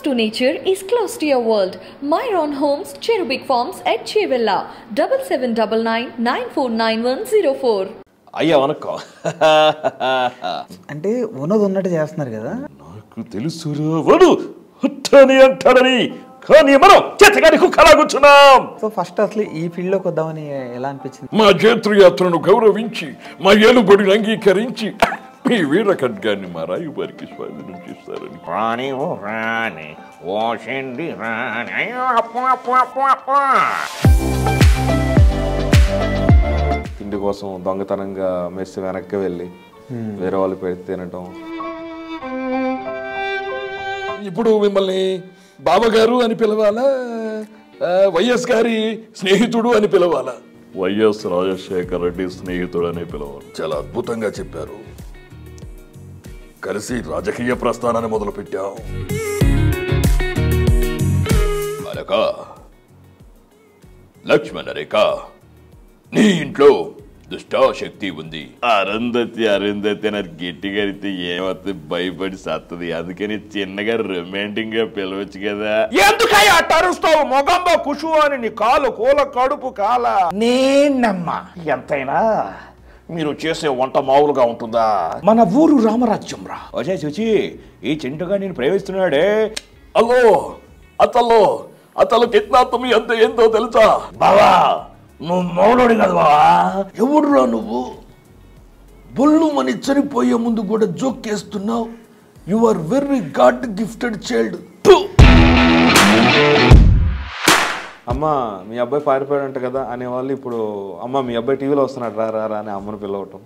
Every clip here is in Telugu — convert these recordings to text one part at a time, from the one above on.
to nature is close to your world. Myron Homes, Cherubic Farms at Chevilla, 7799 949104. అయ్యా వనక్కం అంటే ఉన్నది ఉన్నట్టు చేస్తున్నారు కదా నాకు తెలుసురా వాడు హుట్టని అంటాడని కానీ మనం చేతగాని కుక్కలా కూర్చున్నాం సో ఫస్ట్ అసలు ఈ ఫీల్డ్లోకి వద్దామని ఎలా అనిపించింది మా జేతృయాత్రను గౌరవించి మా ఏలుబడిని అంగీకరించి మీ వీర ఖడ్గాన్ని మా రాయువారికి స్వాధీనం చేస్తారని రాణి ఓ రాణి ఓ షెండి రాణి అయ్యో అప్పు అప్పు అప్పు అప్పు తిండి కోసం దొంగతనంగా మెస్ వెనక్కి వెళ్ళి వేరే వాళ్ళు పెడితే తినటం ఇప్పుడు మిమ్మల్ని బావగారు అని పిలవాలా ఆ, వైఎస్ గారి స్నేహితుడు అని పిలవాలా వైఎస్ రాజశేఖర రెడ్డి స్నేహితుడు అని పిలవాలి చాలా అద్భుతంగా చెప్పారు కలిసి రాజకీయ ప్రస్థానాన్ని మొదలు పెట్టాం అలక లక్ష్మణ రేఖ నీ ఇంట్లో దుష్టాశక్తి ఉంది అరుంధతి అరుంధతి అని గట్టిగా అరితే ఏమవుతుంది భయపడి సత్తది అందుకని చిన్నగా రొమాంటిక్ గా పిలవచ్చు కదా ఎందుకయ్యా అట్టరుస్తావు మొగంబ కుషు అని నీ కాలు కూల కడుపు కాల నేనమ్మా ఎంతైనా మీరు చేసే వంట మామూలుగా ఉంటుందా మన ఊరు రామరాజ్యం రా వచ్చే చూచి ఈ చింటుగా నేను ప్రేమిస్తున్నాడే అల్లో అతల్లో అతలు కిడ్నాప్ ఎంత ఏందో తెలుసా బావా నువ్వు మౌనుడి కదా బావా ఎవడురా నువ్వు బొల్లు మని చనిపోయే ముందు కూడా జోకేస్తున్నావు you are very God gifted child అమ్మ మీ అబ్బాయి పారిపోయాడంట కదా అనేవాళ్ళు ఇప్పుడు అమ్మ మీ అబ్బాయి టీవీలో వస్తున్నాడు రా రా రా అని అమ్మను పిలవటం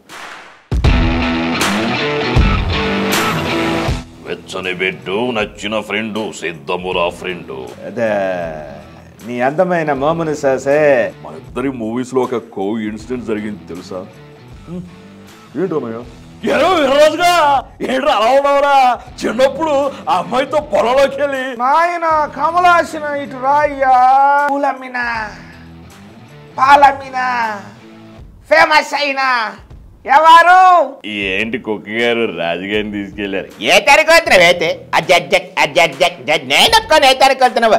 వెచ్చని పెట్టు నచ్చిన ఫ్రెండు సిద్ధమురా ఫ్రెండు అదే నీ అందమైన మోమును సాసే మన ఇద్దరి మూవీస్ లో ఒక కో ఇన్సిడెంట్ జరిగింది తెలుసా ఏంటోనయ్యా రోజుగా ఏంట్రా అలా ఉన్నావురా చిన్నప్పుడు ఆ అమ్మాయితో పొలంలోకి వెళ్ళి నాయన కమలాసిన ఇటు రాయ్యా పూలమ్మిన పాలమ్మిన ఫేమస్ అయినా ఎవరు ఏంటి కుక్క గారు రాజుగారిని తీసుకెళ్లారు ఏ తారీఖు వస్తున్నావు అయితే అజ్జక్ అజ్జక్ నేను ఒక్కని ఏ తారీఖు వస్తున్నావు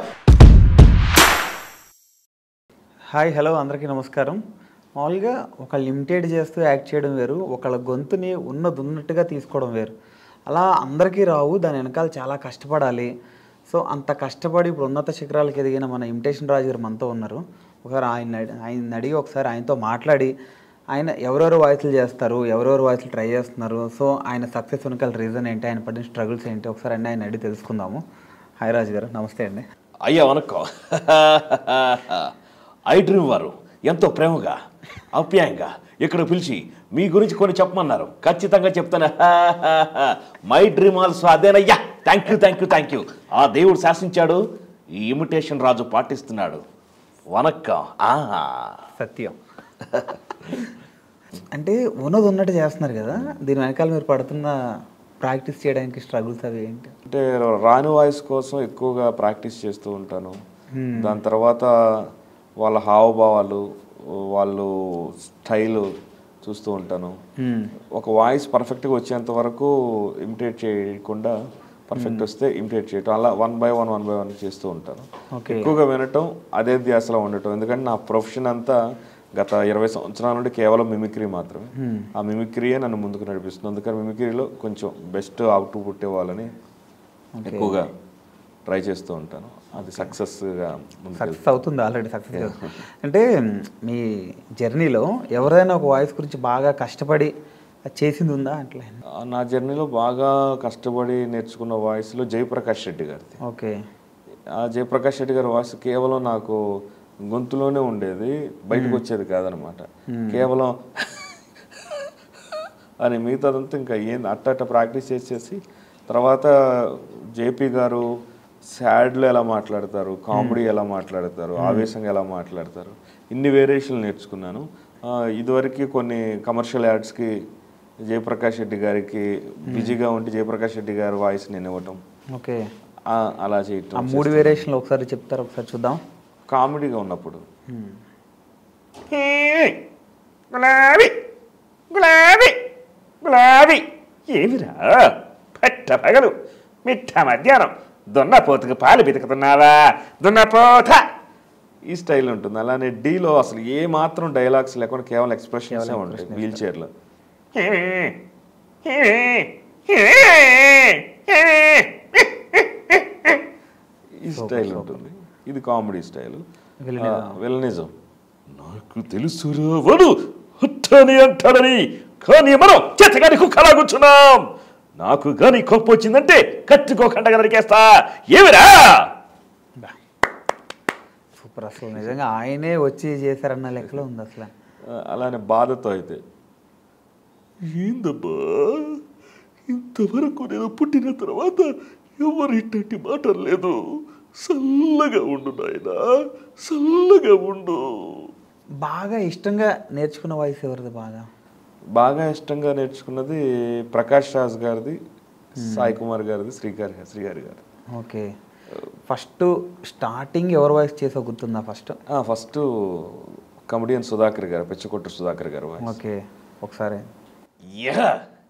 హాయ్ హలో అందరికీ నమస్కారం మామూలుగా ఒక లిమిటెడ్ చేస్తూ యాక్ట్ చేయడం వేరు ఒకళ్ళ గొంతుని ఉన్నది ఉన్నట్టుగా తీసుకోవడం వేరు అలా అందరికీ రావు దాని వెనకాల చాలా కష్టపడాలి సో అంత కష్టపడి ఇప్పుడు ఉన్నత శిఖరాలకు ఎదిగిన మన ఇమిటేషన్ రాజు గారు మనతో ఉన్నారు ఒకసారి ఆయన ఆయన అడిగి ఒకసారి ఆయనతో మాట్లాడి ఆయన ఎవరెవరు వాయిస్లు చేస్తారు ఎవరెవరు వాయిస్లు ట్రై చేస్తున్నారు సో ఆయన సక్సెస్ వెనకాల రీజన్ ఏంటి ఆయన పడిన స్ట్రగుల్స్ ఏంటి ఒకసారి అన్నీ ఆయన అడిగి తెలుసుకుందాము హాయ్ రాజు గారు నమస్తే అండి అయ్యా వనక్కం ఐ డ్రీమ్ వారు ఎంతో ప్రేమగా ఆప్యాయంగా ఇక్కడ పిలిచి మీ గురించి కొన్ని చెప్పమన్నారు ఖచ్చితంగా చెప్తాను మై డ్రీమ్ ఆల్సో అదేనయ్యా thank you thank you thank you ఆ దేవుడు శాసించాడు ఈ ఇమిటేషన్ రాజు పాటిస్తున్నాడు వనక్కం ఆహా సత్యం అంటే ఉన్నది ఉన్నట్టు చేస్తున్నారు కదా దీని వెనకాల మీరు పడుతున్న ప్రాక్టీస్ చేయడానికి స్ట్రగుల్స్ అవి ఏంటి అంటే రాని వాయిస్ కోసం ఎక్కువగా ప్రాక్టీస్ చేస్తూ ఉంటాను దాని తర్వాత వాళ్ళ హావభావాలు వాళ్ళు స్టైల్ చూస్తూ ఉంటాను ఒక వాయిస్ పర్ఫెక్ట్గా వచ్చేంత వరకు ఇమిటేట్ చేయకుండా పర్ఫెక్ట్ వస్తే ఇమిటేట్ చేయటం అలా one by one one by one చేస్తూ ఉంటాను Okay. ఎక్కువగా వినటం అదే ధ్యాసలో ఉండటం ఎందుకంటే నా ప్రొఫెషన్ అంతా గత ఇరవై సంవత్సరాల నుండి కేవలం మిమిక్రీ మాత్రమే ఆ మిమిక్రీయే నన్ను ముందుకు నడిపిస్తుంది అందుకని మిమిక్రీలో కొంచెం బెస్ట్ అవుట్ పుట్టే వాళ్ళని ఎక్కువగా ట్రై చేస్తూ ఉంటాను అది సక్సెస్గా ముందుకు సక్సెస్ అవుతుంది ఆల్రెడీ సక్సెస్ అంటే మీ జర్నీలో ఎవరైనా ఒక వాయిస్ గురించి బాగా కష్టపడి అది చేసింది ఉందా అట్లా ఆ, నా జర్నీలో బాగా కష్టపడి నేర్చుకున్న వాయిస్లో జయప్రకాష్ రెడ్డి గారిది ఓకే ఆ జయప్రకాష్ రెడ్డి గారి వాయిస్ కేవలం నాకు గొంతులోనే ఉండేది బయటకు వచ్చేది కాదనమాట కేవలం అని మిగతాదంతా ఇంకా ఏం అట్ట అట్ట ప్రాక్టీస్ చేసేసి తర్వాత జేపీ గారు సాడ్లో ఎలా మాట్లాడతారు కామెడీ ఎలా మాట్లాడతారు ఆవేశంగా ఎలా మాట్లాడతారు ఇన్ని వేరియేషన్లు నేర్చుకున్నాను ఆ, ఇదివరకు కొన్ని కమర్షియల్ యాడ్స్కి జయప్రకాష్ రెడ్డి గారికి బిజీగా ఉంటే జయప్రకాష్ రెడ్డి గారి వాయిస్ నేను ఇవ్వటం ఓకే ఆ, అలా ఆ చేయటం మూడు వేరియేషన్లు ఒకసారి చెప్తారు ఒకసారి చూద్దాం కామెడీగా ఉన్నప్పుడు గులాబీ గులాబీ గులాబీ ఏమిరా పట్ట పగలు మిట్ట మధ్యాహ్నం దున్నపోతుకు పాలు బితుకుతున్నావా దున్నపోత ఈ స్టైల్ ఉంటుంది అలానే డీలో అసలు ఏ మాత్రం డైలాగ్స్ లేకుండా కేవలం ఎక్స్ప్రెషన్స్ ఉంటాయి వీల్ చైర్లో ఈ స్టైల్ ఉంటుంది ఇది కామెడీ స్టైల్ విలనిజం నాకు తెలుసురా వాడు హుట్టని అంటాడని కానీ మనం చేతగాని కుక్కలా కూర్చున్నాం నాకు గాని కోపం వచ్చిందంటే కత్తికోకుండా నరికేస్తా ఏమిరా సూపర్ అసలు నిజంగా ఆయనే వచ్చి చేశారన్న లెక్కలో ఉంది అసలు ఆ, అలానే బాధతో అయితే ఏందబ్బా ఇంతవరకు నేను పుట్టిన తర్వాత ఎవరిట్టంటి మాట లేదు చల్లగా ఉండు నాయనా చల్లగా ఉండు బాగా ఇష్టంగా నేర్చుకున్న వాయిస్ ఎవరిది బాగా బాగా ఇష్టంగా నేర్చుకున్నది ప్రకాష్ రాజ్ గారిది సాయి కుమార్ గారిది శ్రీగారి శ్రీగారి గారి ఓకే ఫస్ట్ స్టార్టింగ్ ఎవరి వాయిస్ చేసో గుర్తుందా ఫస్ట్ ఫస్ట్ కమెడియన్ సుధాకర్ గారు పిచ్చకొట్టు సుధాకర్ గారు voice. ఓకే ఒకసారి యా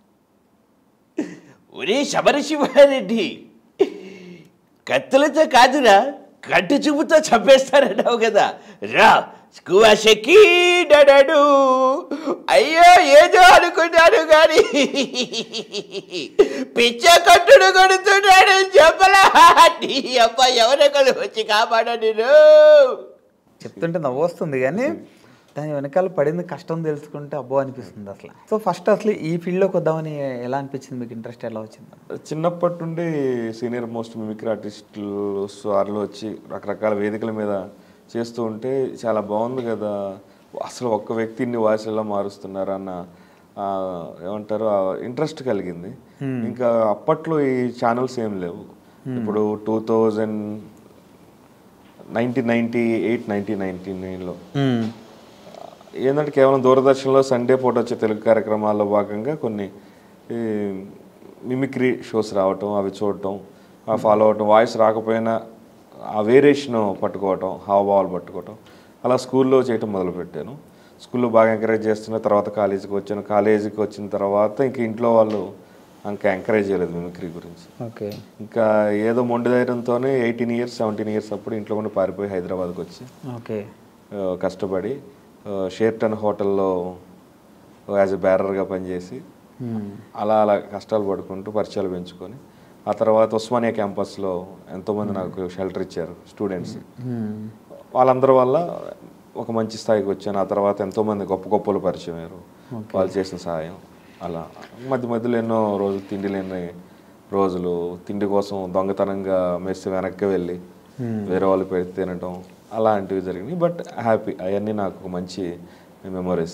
ఒరే శబరిశివారెడ్డి కత్తులతో కాదురా కంటి చూపుతో చంపేస్తారన్నావు కదా రా స్కూవా షెక్కి డడడు అయ్యో ఏదో అనుకున్నాను కానీ పిచ్చ కట్టుడు కొడుతున్నాడు చెప్పలా నీ అబ్బ ఎవరెక్కడు వచ్చి కాపాడా నేను చెప్తుంటే నవ్వు వస్తుంది కానీ దాని వెనకాల పడింది కష్టం తెలుసుకుంటే అబ్బో అనిపిస్తుంది అసలు సో ఫస్ట్ అసలు ఈ ఫీల్డ్లోకి వద్దామని ఎలా అనిపించింది మీకు ఇంట్రెస్ట్ ఎలా వచ్చింది చిన్నప్పటి నుండి సీనియర్ మోస్ట్ మిమిక్రీ ఆర్టిస్టులు సార్లు వచ్చి రకరకాల వేదికల మీద చేస్తూ ఉంటే చాలా బాగుంది కదా అసలు ఒక్క వ్యక్తిని వాయిస్ ఎలా మారుస్తున్నారు అన్న ఆ, ఏమంటారు ఇంట్రెస్ట్ కలిగింది ఇంకా అప్పట్లో ఈ ఛానల్స్ ఏం లేవు ఇప్పుడు two thousand nineteen ninety eight nineteen ninety నైన్లో ఏంటంటే కేవలం దూరదర్శన్లో సండే పూట వచ్చే తెలుగు కార్యక్రమాల్లో భాగంగా కొన్ని ఈ, మిమిక్రీ షోస్ రావటం అవి చూడటం ఆ ఫాలో అవటం వాయిస్ రాకపోయినా ఆ వేరియేషన్ పట్టుకోవటం హావభావాలు పట్టుకోవటం అలా స్కూల్లో చేయటం మొదలుపెట్టాను స్కూల్లో బాగా ఎంకరేజ్ చేస్తున్న తర్వాత కాలేజీకి వచ్చాను కాలేజీకి వచ్చిన తర్వాత ఇంక ఇంట్లో వాళ్ళు ఇంకా ఎంకరేజ్ చేయలేదు మిమిక్రీ గురించి ఓకే ఇంకా ఏదో మొండి ధైర్యంతోనే ఎయిటీన్ ఇయర్స్ సెవెంటీన్ ఇయర్స్ అప్పుడు ఇంట్లో నుండి పారిపోయి హైదరాబాద్కి వచ్చి ఓకే ఆ, కష్టపడి ఆ, షేర్టన్ హోటల్లో యాజ్ ఎ బ్యారర్గా పనిచేసి అలా అలా కష్టాలు పడుకుంటూ పరిచయాలు పెంచుకొని ఆ తర్వాత ఉస్మానియా క్యాంపస్లో ఎంతోమంది నాకు షెల్టర్ ఇచ్చారు స్టూడెంట్స్ వాళ్ళందరి వల్ల ఒక మంచి స్థాయికి వచ్చాను ఆ తర్వాత ఎంతోమంది గొప్ప గొప్పలు పరిచయం అయ్యారు వాళ్ళు చేసిన సహాయం అలా మధ్య మధ్యలో ఎన్నో రోజులు తిండి లేని రోజులు తిండి కోసం దొంగతనంగా మెస్ వెనక్కి వెళ్ళి వేరే వాళ్ళు పెడితే తినటం అలాంటివి జరిగినాయి బట్ హ్యాపీ అవన్నీ నాకు ఒక మంచి మెమొరీస్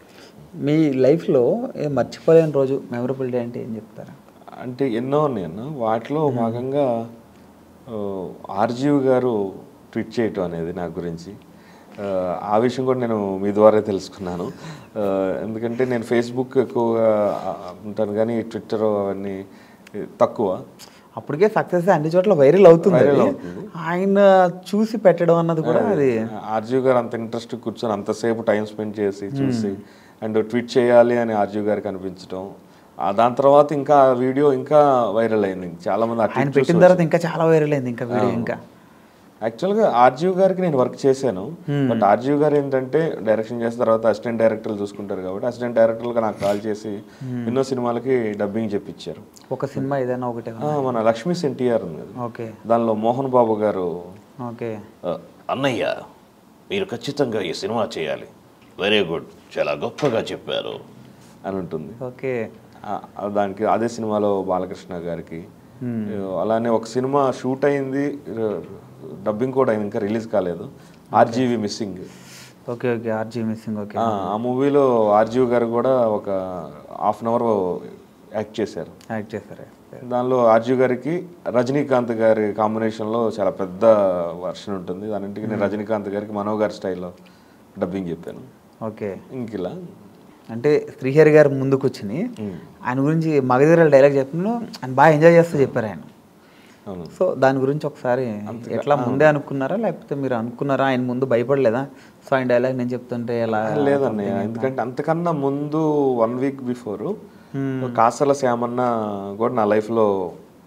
మీ లైఫ్లో ఏ మర్చిపోలేని రోజు మెమరబుల్ డే అంటే ఏం చెప్తారా అంటే ఎన్నో ఉన్నాయి అన్న వాటిలో భాగంగా ఆ, ఆర్జీవ్ గారు ట్వీట్ చేయటం అనేది నా గురించి ఆ, ఆ విషయం కూడా నేను మీ ద్వారా తెలుసుకున్నాను ఆ, ఎందుకంటే నేను ఫేస్బుక్ ఎక్కువగా ఆ, ఉంటాను కానీ ట్విట్టర్ అవన్నీ తక్కువ అప్పటికే సక్సెస్ అన్ని చోట్ల వైరల్ అవుతుంది Viral అది. అవుతుంది. ఆయన చూసి పెట్టడం అన్నది కూడా అది ఆర్జీవ్ గారు అంత ఇంట్రెస్ట్ కూర్చొని అంతసేపు టైం స్పెండ్ చేసి చూసి అండ్ ట్వీట్ చేయాలి అని ఆర్జీవ్ గారికి అనిపించడం ఆ దాని తర్వాత ఇంకా ఆ వీడియో ఇంకా వైరల్ అయింది చాలా మంది ఆ ఆయన tweet పెట్టిన చూసి తర్వాత ఇంకా చాలా వైరల్ అయింది ఇంకా వీడియో ఇంకా యాక్చువల్గా ఆర్జీవ్ గారికి నేను వర్క్ చేశాను బట్ ఆర్జీవ్ గారు ఏంటంటే డైరెక్షన్ చేసిన తర్వాత అసిస్టెంట్ డైరెక్టర్లు చూసుకుంటారు కాబట్టి అసిస్టెంట్ డైరెక్టర్లుగా నాకు కాల్ చేసి ఎన్నో సినిమాలకి డబ్బింగ్ చెప్పించారు ఒక సినిమా ఏదైనా ఒకటే ఆ, మన లక్ష్మీ ఎన్టీఆర్ ఉంది కదా. ఓకే దానిలో మోహన్ బాబు గారు ఓకే ఆ, అన్నయ్య మీరు ఖచ్చితంగా ఈ సినిమా చేయాలి వెరీ గుడ్ చాలా గొప్పగా చెప్పారు అని ఉంటుంది ఓకే ఆ- ఆ దానికి అదే సినిమాలో బాలకృష్ణ గారికి అలానే ఒక సినిమా షూట్ అయింది డబ్బింగ్ కూడా అయింది ఇంకా రిలీజ్ కాలేదు RGV missing okay okay RG missing okay ఆ మూవీలో ఆర్జీవి గారు కూడా ఒక హాఫ్ అన్ అవర్ యాక్ట్ చేశారు యాక్ట్ చేశారు దానిలో ఆర్జీవి గారికి రజనీకాంత్ గారి కాంబినేషన్లో చాలా పెద్ద వర్షన్ ఉంటుంది దానింటికి నేను రజనీకాంత్ గారికి మనో గారి స్టైల్లో డబ్బింగ్ చెప్పాను ఓకే ఇంక ఇలా అంటే శ్రీహరి గారు ముందుకు వచ్చి ఆయన గురించి మగధీరాల డైలాగ్ చెప్పిన ఆయన బాగా ఎంజాయ్ చేస్తూ చెప్పారు ఆయన అవును సో దాని గురించి ఒకసారి ఎట్లా ముందే అనుకున్నారా లేకపోతే మీరు అనుకున్నారా ఆయన ముందు భయపడలేదా సో ఆయన డైలాగ్ నేను చెప్తుంటే ఎలా లేదన్నయ్య ఎందుకంటే అంతకన్నా ముందు one week before Kasala Shyamanna కూడా నా లైఫ్లో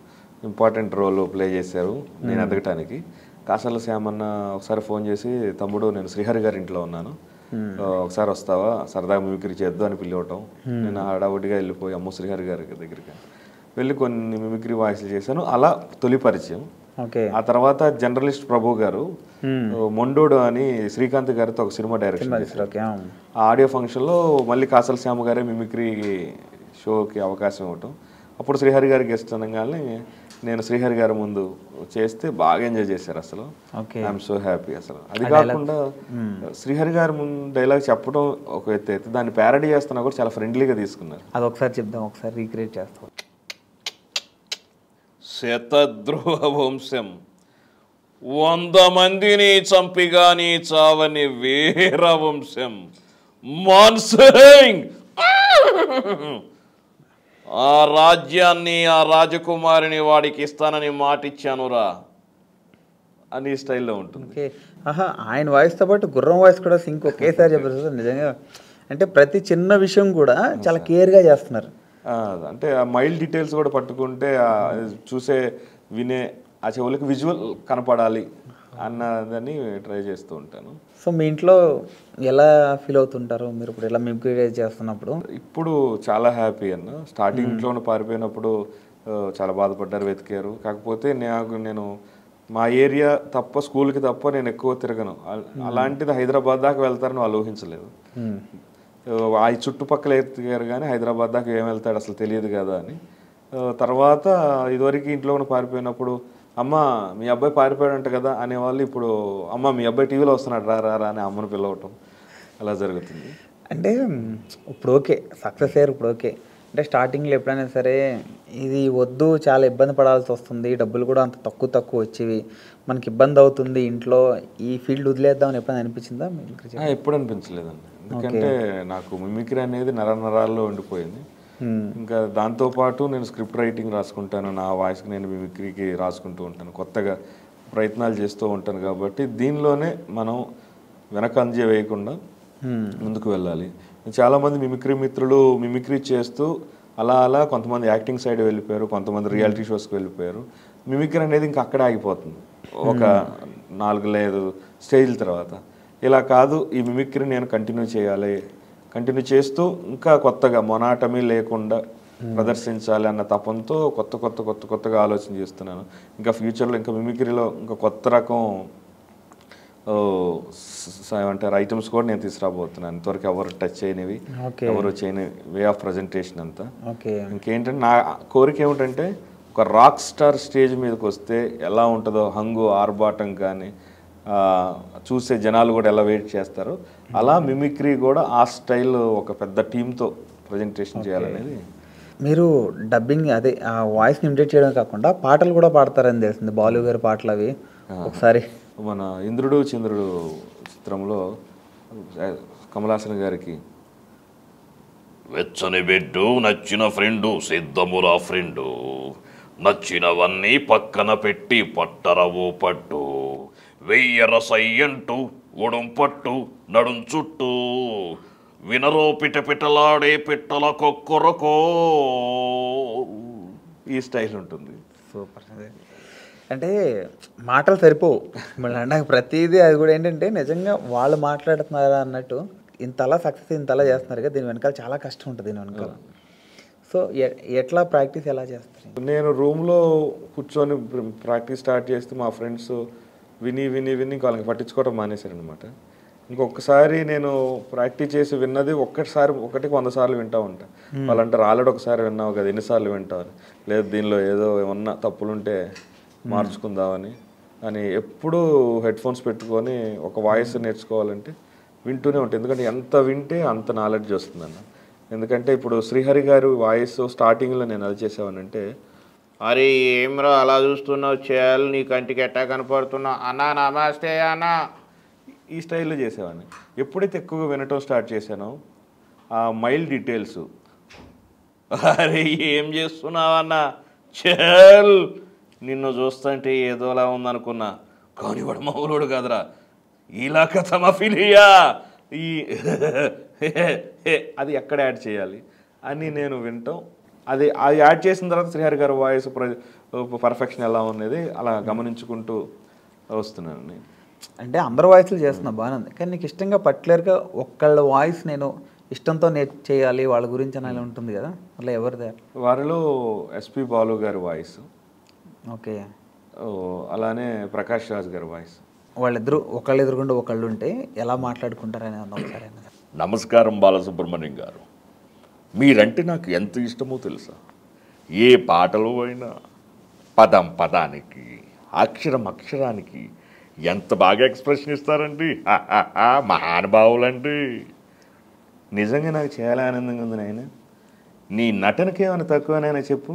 ఇంపార్టెంట్ రోల్ ప్లే చేశారు నేను ఎదగటానికి కాసర్ల శ్యామన్న ఒకసారి ఫోన్ చేసి తమ్ముడు నేను శ్రీహరి గారి ఇంట్లో ఉన్నాను ఆ, ఒకసారి వస్తావా సరదాగా మిమిక్రీ చేద్దాం అని పిలవటం నేను హడావుడిగా వెళ్ళిపోయి అమ్మ శ్రీహరి గారి దగ్గరికి వెళ్ళి కొన్ని మిమిక్రీ వాయిస్లు చేశాను అలా తొలి పరిచయం ఓకే ఆ తర్వాత జర్నలిస్ట్ ప్రభు గారు మొండోడు అని శ్రీకాంత్ గారితో ఒక సినిమా డైరెక్షన్ చేశారు ఓకే ఆ ఆడియో ఫంక్షన్లో మళ్ళీ కాసల శ్యామ గారే మిమిక్రీ షోకి అవకాశం ఇవ్వటం అప్పుడు శ్రీహరి గారి గెస్ట్ అనగానే నేను శ్రీహరి గారి ముందు చేస్తే బాగా ఎంజాయ్ చేశారు అసలు Okay. ఐఎమ్ సో హ్యాపీ అసలు అది కాకుండా శ్రీహరి గారి ముందు డైలాగ్ చెప్పడం ఒక ఎత్తు అయితే దాన్ని ప్యారడీ చేస్తున్నా కూడా చాలా ఫ్రెండ్లీగా తీసుకున్నారు అది ఒకసారి చెప్దాం ఒకసారి రీక్రియేట్ చేస్తాం శతద్రోహ వంశం వంద మందిని చంపిగాని చావని వీర వంశం మాన్సింగ్ ఆ రాజ్యాన్ని ఆ రాజకుమారిని వాడికి ఇస్తానని మాటిచ్చానురా అని ఈ స్టైల్లో ఉంటుంది ఓకే ఆహా ఆయన వాయిస్తో పాటు గుర్రం వాయిస్ కూడా సింక్ ఒకేసారి చెప్పారు సార్ నిజంగా అంటే ప్రతి చిన్న విషయం కూడా చాలా కేర్గా చేస్తున్నారు ఆ, అంటే ఆ మైల్డ్ డీటెయిల్స్ కూడా పట్టుకుంటే ఆ చూసే వినే ఆ చెవులకు విజువల్ కనపడాలి అన్నదని ట్రై చేస్తూ ఉంటాను సో మీ ఇంట్లో ఎలా ఫీల్ అవుతుంటారు మీరు ఇప్పుడు ఇలా మిమిక్రీ చేస్తున్నప్పుడు ఇప్పుడు చాలా హ్యాపీ అన్న స్టార్టింగ్ ఇంట్లోనే పారిపోయినప్పుడు ఆ, చాలా బాధపడ్డారు వెతికారు కాకపోతే నాకు నేను మా ఏరియా తప్ప స్కూల్కి తప్ప నేను ఎక్కువ తిరగను అ- అలాంటిది హైదరాబాద్ దాకా వెళ్తారని వాళ్ళు ఊహించలేదు ఆ ఈ చుట్టుపక్కల ఎత్తిగారు కానీ హైదరాబాద్ దాకా ఏం వెళ్తాడు అసలు తెలియదు కదా అని ఆ, తర్వాత ఇదివరకు ఇంట్లో కూడా పారిపోయినప్పుడు అమ్మ మీ అబ్బాయి పారిపోయాడంట కదా అనేవాళ్ళు ఇప్పుడు అమ్మ మీ అబ్బాయి టీవీలో వస్తున్నాడు రా రా రా అని అమ్మను పిలవటం అలా జరుగుతుంది అంటే ఇప్పుడు ఓకే సక్సెస్ అయ్యారు ఇప్పుడు ఓకే అంటే స్టార్టింగ్లో ఎప్పుడైనా సరే ఇది వద్దు చాలా ఇబ్బంది పడాల్సి వస్తుంది డబ్బులు కూడా అంత తక్కువ తక్కువ వచ్చేవి మనకి ఇబ్బంది అవుతుంది ఇంట్లో ఈ ఫీల్డ్ వదిలేద్దామని ఎప్పుడైనా అనిపించిందా మిమిక్రీ ఆ, ఎప్పుడు అనిపించలేదండి ఎందుకంటే నాకు మిమిక్రీ అనేది నర నరాల్లో ఉండిపోయింది ఇంకా దాంతో పాటు నేను స్క్రిప్ట్ రైటింగ్ రాసుకుంటాను నా వాయిస్కి నేను మిమిక్రీకి రాసుకుంటూ ఉంటాను కొత్తగా ప్రయత్నాలు చేస్తూ ఉంటాను కాబట్టి దీనిలోనే మనం వెనక అంజే వేయకుండా ముందుకు వెళ్ళాలి చాలామంది మిమిక్రీ మిత్రులు మిమిక్రీ చేస్తూ అలా అలా కొంతమంది యాక్టింగ్ సైడ్ వెళ్ళిపోయారు కొంతమంది రియాలిటీ షోస్కి వెళ్ళిపోయారు మిమిక్రీ అనేది ఇంకా అక్కడే ఆగిపోతుంది ఒక నాలుగు లేదు స్టేజ్ల తర్వాత ఇలా కాదు ఈ మిమిక్రీ నేను కంటిన్యూ చేయాలి కంటిన్యూ చేస్తూ ఇంకా కొత్తగా మొనాటమీ లేకుండా ప్రదర్శించాలి అన్న తపంతో కొత్త కొత్త కొత్త కొత్తగా ఆలోచన చేస్తున్నాను ఇంకా ఫ్యూచర్లో ఇంకా మిమిక్రీలో ఇంకా కొత్త రకం ఓ, స- స- ఏమంటారు ఐటమ్స్ కూడా నేను తీసుకురాబోతున్నాను ఇంతవరకు ఎవరు టచ్ చేయనివి Okay. ఎవరు చేయని వే ఆఫ్ ప్రజెంటేషన్ అంతా ఓకే ఇంకేంటంటే నా కోరిక ఏమిటంటే ఒక రాక్ స్టార్ స్టేజ్ మీదకి వస్తే ఎలా ఉంటుందో హంగు ఆర్భాటం కానీ ఆ, చూసే జనాలు కూడా ఎలా వెయిట్ చేస్తారో అలా మిమిక్రీ కూడా ఆ స్టైల్ ఒక పెద్ద టీంతో ప్రజెంటేషన్ చేయాలనేది మీరు డబ్బింగ్ అదే ఆ వాయిస్ ఇమిటేట్ చేయడం కాకుండా పాటలు కూడా పాడతారని తెలిసింది బాలు గారి పాటలు అవి ఒకసారి మన ఇంద్రుడు చంద్రుడు చిత్రంలో ఆ, కమలాసన్ గారికి వెచ్చని బిడ్డు నచ్చిన ఫ్రెండు సిద్ధమురా ఫ్రెండు నచ్చినవన్నీ పక్కన పెట్టి పట్టరవు పట్టు వెయ్యర సయ్యంటూ ఉడుం పట్టు నడుం చుట్టూ వినరో పిట పిటలాడే పిట్టల కొక్కొరకో ఈ స్టైల్ ఉంటుంది సూపర్ అదే అంటే మాటలు సరిపోవు మళ్ళీ నాకు ప్రతిదీ అది కూడా ఏంటంటే నిజంగా వాళ్ళు మాట్లాడుతున్నారా అన్నట్టు ఇంతలా సక్సెస్ ఇంతలా చేస్తున్నారు కదా దీని వెనకాల చాలా కష్టం ఉంటుంది దీని వెనకాల సో ఎ- ఎట్లా ప్రాక్టీస్ ఎలా చేస్తారు నేను రూమ్లో కూర్చొని ప్రాక్టీస్ స్టార్ట్ చేస్తే మా ఫ్రెండ్స్ విని విని విని ఇంకా వాళ్ళకి పట్టించుకోవడం మానేశారు అనమాట ఇంకొకసారి నేను ప్రాక్టీస్ చేసి విన్నది ఒక్కసారి ఒకటికి వంద సార్లు వింటా ఉంటా వాళ్ళంటారు ఆల్రెడీ ఒకసారి విన్నావు కదా ఎన్నిసార్లు వింటావు అని లేదు దీనిలో ఏదో ఏమన్నా తప్పులుంటే మార్చుకుందామని అని ఎప్పుడూ హెడ్ ఫోన్స్ పెట్టుకొని ఒక వాయిస్ నేర్చుకోవాలంటే వింటూనే ఉంటాయి ఎందుకంటే ఎంత వింటే అంత నాలెడ్జ్ వస్తుందన్న ఎందుకంటే ఇప్పుడు శ్రీహరి గారు వాయిస్ స్టార్టింగ్లో నేను అది చేసామనంటే అరే ఏమ్రా అలా చూస్తున్నావు చేయాలి నీ కంటికి ఎట్టా కనపడుతున్నావు అన్నా నమస్తే అన్నా ఈ స్టైల్లో చేసేవాడిని ఎప్పుడైతే ఎక్కువగా వినటం స్టార్ట్ చేశానో ఆ మైల్డ్ డీటెయిల్స్ అరే ఏం చేస్తున్నావన్నా చల్ నిన్ను చూస్తుంటే ఏదోలా ఉందనుకున్నా కానీ వాడు మామూలుడు కాదురా ఇలా కథ మఫిలియా ఈ అది ఎక్కడ యాడ్ చేయాలి అని నేను వినటం అది అది యాడ్ చేసిన తర్వాత శ్రీహరి గారి వాయిస్ పర్ఫెక్షన్ ఎలా ఉన్నది అలా గమనించుకుంటూ వస్తున్నాను నేను అంటే అందరు వాయిస్లు చేస్తున్నా బాగానే ఉంది కానీ నీకు ఇష్టంగా పర్టికులర్గా ఒక్కళ్ళ వాయిస్ నేను ఇష్టంతో నే చేయాలి వాళ్ళ గురించి అని ఉంటుంది కదా అలా ఎవరిదే వారిలో ఎస్పి బాలు గారి వాయిస్ ఓకే ఓ, అలానే ప్రకాష్ రాజ్ గారి వాయిస్ వాళ్ళిద్దరు ఒకళ్ళు ఎదురుకుండా ఒకళ్ళు ఉంటే ఎలా మాట్లాడుకుంటారని అన్న ఒకసారి అన్నది. నమస్కారం బాలసుబ్రహ్మణ్యం గారు మీరంటే నాకు ఎంత ఇష్టమో తెలుసా ఏ పాటలు అయినా పదం పదానికి అక్షరం అక్షరానికి ఎంత బాగా ఎక్స్ప్రెషన్ ఇస్తారండి హా, హా, హా, మహానుభావులండి నిజంగా నాకు చాలా ఆనందంగా ఉంది నాయన నీ నటనకి ఏమైనా తక్కువనైనా చెప్పు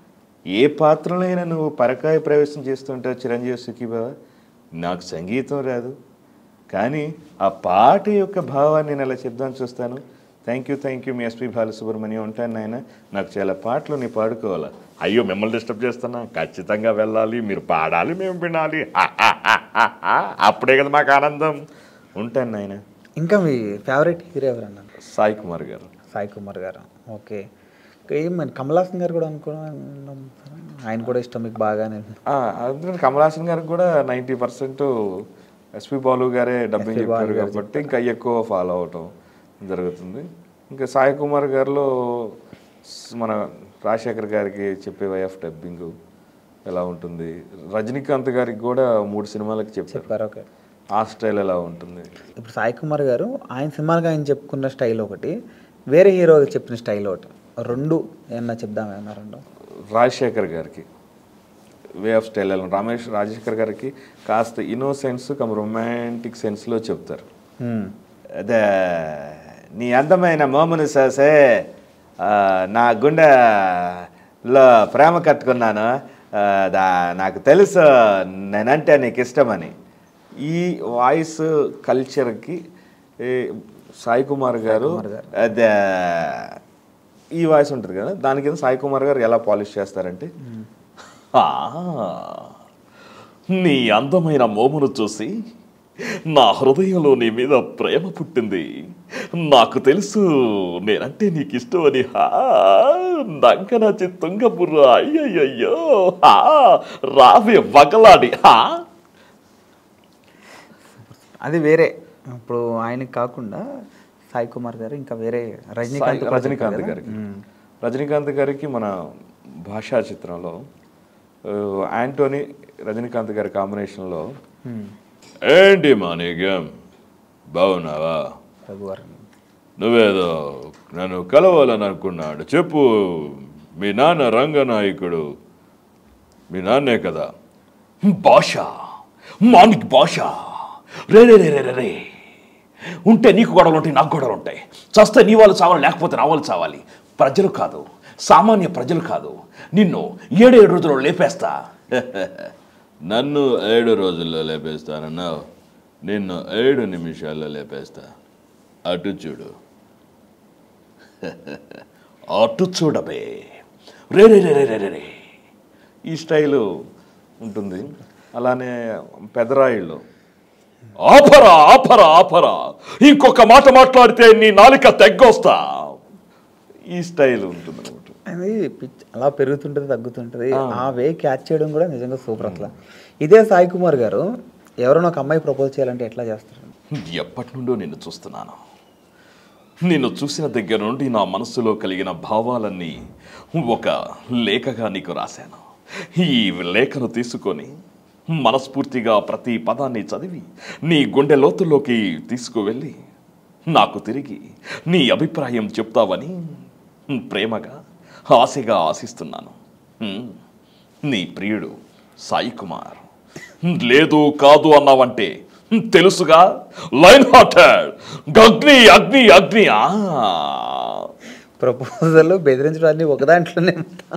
ఏ పాత్రలో అయినా నువ్వు పరకాయ ప్రవేశం చేస్తుంటావు చిరంజీవి సుఖీబావ నాకు సంగీతం రాదు కానీ ఆ పాట యొక్క భావాన్ని నేను అలా చెప్దాం చూస్తాను థ్యాంక్ యూ థ్యాంక్ యూ మీ ఎస్పి బాలసుబ్రహ్మణ్యం ఉంటాను నాయన నాకు చాలా పాటలు నీ పాడుకోవాలా అయ్యో మిమ్మల్ని డిస్టర్బ్ చేస్తున్నా ఖచ్చితంగా వెళ్ళాలి మీరు పాడాలి మేము వినాలి హా, హా, హా, హా, హా. అప్పుడే కదా మాకు ఆనందం ఉంటాను నాయన ఇంకా మీ ఫేవరెట్ హీరో ఎవరన్నా సాయి కుమార్ గారు సాయి కుమార్ గారు ఓకే ఇంకా ఏం మరి కమల్ హాసన్ గారు కూడా అనుకున్నాం ఆయన కూడా ఇష్టం మీకు బాగానే ఆ, అందుకని కమల్ హాసన్ గారికి కూడా నైంటీ పర్సెంట్ ఎస్పి బాలు గారే డబ్బింగ్ SP బాలు చెప్పారు గారు కాబట్టి ఇంకా ఎక్కువ ఫాలో అవటం జరుగుతుంది ఇంకా సాయి కుమార్ గారిలో స్- మన రాజశేఖర్ గారికి చెప్పే వై ఆఫ్ డబ్బింగ్ ఎలా ఉంటుంది రజనీకాంత్ గారికి కూడా మూడు సినిమాలకి చెప్పారు చెప్పారు ఓకే ఆ స్టైల్ ఎలా ఉంటుంది ఇప్పుడు సాయి కుమార్ గారు ఆయన సినిమాలుగా ఆయన చెప్పుకున్న స్టైల్ ఒకటి వేరే హీరో చెప్పిన స్టైల్ ఒకటి రెండు ఏమన్నా చెప్దాం ఏమన్నా రెండు రాజశేఖర్ గారికి వే ఆఫ్ స్టైల్ ఎలా ఉంటుంది. రమేష్ రాజశేఖర్ గారికి కాస్త ఇన్నోసెన్స్ కమ్ రొమాంటిక్ సెన్స్లో చెప్తారు హ్మ్. అదే నీ అందమైన మోమును చూసే ఆ, నా గుండెలో ప్రేమ కట్టుకున్నాను ఆ, దా- నాకు తెలుసు నేనంటే నీకు ఇష్టమని ఈ వాయిస్ కల్చర్కి ఈ సాయి కుమార్ గారు అదే ఈ వాయిస్ ఉంటుంది కదా దాని కింద సాయి కుమార్ గారు ఎలా పాలిష్ చేస్తారంటే ఆ, నీ అందమైన మోమును చూసి నా హృదయంలో నీ మీద ప్రేమ పుట్టింది నాకు తెలుసు నేనంటే నీకు ఇష్టం అని హా నంకన తుంగపుర్ర అయ్యయ్యో హా రావే వగలాడి హా అది వేరే ఇప్పుడు ఆయనకి కాకుండా సాయి కుమార్ గారు ఇంకా వేరే రజనీకాంత్ సాయి- కూడా రజనీకాంత్ చెప్పారు గారికి కదా? హ్మ్. రజనీకాంత్ గారికి మన భాషా చిత్రంలో ఆ, యాంటోనీ రజనీకాంత్ గారి కాంబినేషన్లో హ్మ్. ఏంటి మాణిక్యం బాగున్నావా రఘువరన్ నువ్వేదో నన్ను కలవాలని అనుకున్నాడు చెప్పు మీ నాన్న రంగనాయకుడు మీ నాన్నే కదా భాష మానిక్ భాష రే రే రే రే రే రే ఉంటే నీకు గొడవలు ఉంటాయి నాకు గొడవలు ఉంటాయి చస్తే నీ వాళ్ళు చావాలి లేకపోతే నా వాళ్ళు చావాలి ప్రజలు కాదు సామాన్య ప్రజలు కాదు నిన్ను ఏడేడు రోజుల్లో లేపేస్తా నన్ను ఏడు రోజుల్లో లేపేస్తానన్నావు నిన్ను ఏడు నిమిషాల్లో లేపేస్తా అటు చూడు అటు చూడబే రే రే రే రే రే రే రే ఈ స్టైలు ఉంటుంది అలానే పెదరాయిళ్ళు ఆపరా ఆపరా ఆపరా ఇంకొక మాట మాట్లాడితే నీ నాలిక తెగ్గొస్తా ఈ స్టైల్ ఉంటుంది అనమాట అది పిచ్ అలా పెరుగుతుంటుంది తగ్గుతుంటుంది ఆ వే క్యాచ్ చేయడం కూడా నిజంగా సూపర్ అసలు ఇదే సాయి కుమార్ గారు ఎవరైనా ఒక అమ్మాయి ప్రపోజ్ చేయాలంటే ఎట్లా చేస్తారు ఎప్పటి నుండో నిన్ను చూస్తున్నాను నిన్ను చూసిన దగ్గర నుండి నా మనసులో కలిగిన భావాలన్నీ ఒక లేఖగా నీకు రాశాను ఈ లేఖను తీసుకొని మనస్ఫూర్తిగా ప్రతి పదాన్ని చదివి నీ గుండె లోతుల్లోకి తీసుకువెళ్ళి నాకు తిరిగి నీ అభిప్రాయం చెప్తావని ప్రేమగా ఆశగా ఆశిస్తున్నాను హ్మ్. నీ ప్రియుడు సాయి కుమార్ లేదు కాదు అన్నావంటే తెలుసుగా లైన్ హార్టెడ్ అగ్ని అగ్ని అగ్ని ఆ ప్రపోజల్ బెదిరించడాన్ని ఒక దాంట్లోనే ఉంటా.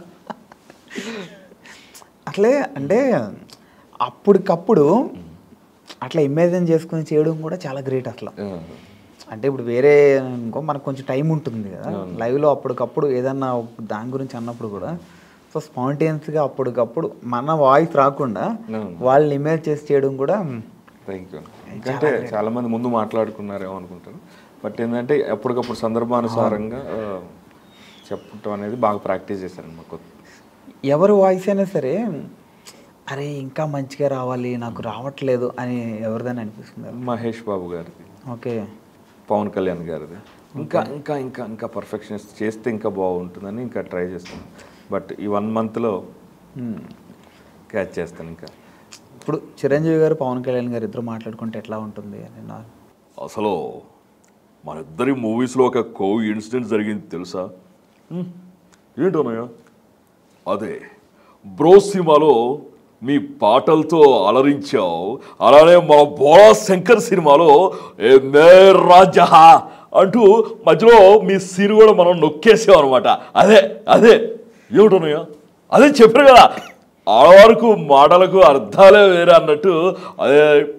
అట్లే అంటే అప్పటికప్పుడు అట్లా ఇమేజిన్ చేసుకుని చేయడం కూడా చాలా గ్రేట్ అసలు అంటే ఇప్పుడు వేరే ఇంకో మనకు కొంచెం టైం ఉంటుంది కదా లైవ్లో అప్పటికప్పుడు ఏదన్నా ఒక దాని గురించి అన్నప్పుడు కూడా సో స్పాంటేనియస్గా అప్పటికప్పుడు మన వాయిస్ రాకుండా వాళ్ళని ఇమేజ్ చేసి చేయడం కూడా థ్యాంక్ యూ ఎందుకంటే చాలా మంది ముందు మాట్లాడుకున్నారేమో అనుకుంటారు బట్ ఏంటంటే ఎప్పటికప్పుడు సందర్భానుసారంగా ఆ, చెప్పటం అనేది బాగా ప్రాక్టీస్ చేశాను మాకు ఎవరి వాయిస్ అయినా సరే అరే ఇంకా మంచిగా రావాలి నాకు రావట్లేదు అని ఎవరిదని అనిపిస్తుంది మహేష్ బాబు గారిది ఓకే పవన్ కళ్యాణ్ గారిది ఇంకా ఇంకా ఇంకా ఇంకా పర్ఫెక్షనిస్ట్ చేస్తే ఇంకా బాగుంటుందని ఇంకా ట్రై చేస్తాను బట్ ఈ వన్ మంత్లో క్యాచ్ చేస్తాను ఇంకా ఇప్పుడు చిరంజీవి గారు పవన్ కళ్యాణ్ గారు ఇద్దరు మాట్లాడుకుంటే ఎట్లా ఉంటుంది అని నా అసలు మన ఇద్దరి మూవీస్లో ఒక కో ఇన్సిడెంట్ జరిగింది తెలుసా హ్మ్. ఏంటోనయ్య అదే బ్రో సినిమాలో మీ పాటలతో అలరించావు అలానే మన బోళా శంకర్ సినిమాలో ఏ మే రాజా అంటూ మధ్యలో మీ సీన్ కూడా మనం నొక్కేసాం అనమాట అదే అదే ఏమిటోనయ్య అదే చెప్పారు కదా ఆడవారికి మాటలకు అర్థాలే వేరే అన్నట్టు అదే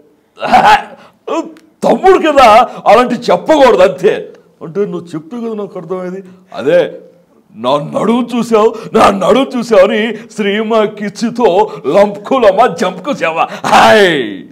తమ్ముడు కదా అలాంటి చెప్పకూడదు అంతే అంటే నువ్వు చెప్పు కదా నాకు అర్థమైంది అదే నా నడువు చూసావు నా నడువు చూసావు అని శ్రీమ కిచ్చితో లంపుకులమ్మ జంపుకుసావా హాయ్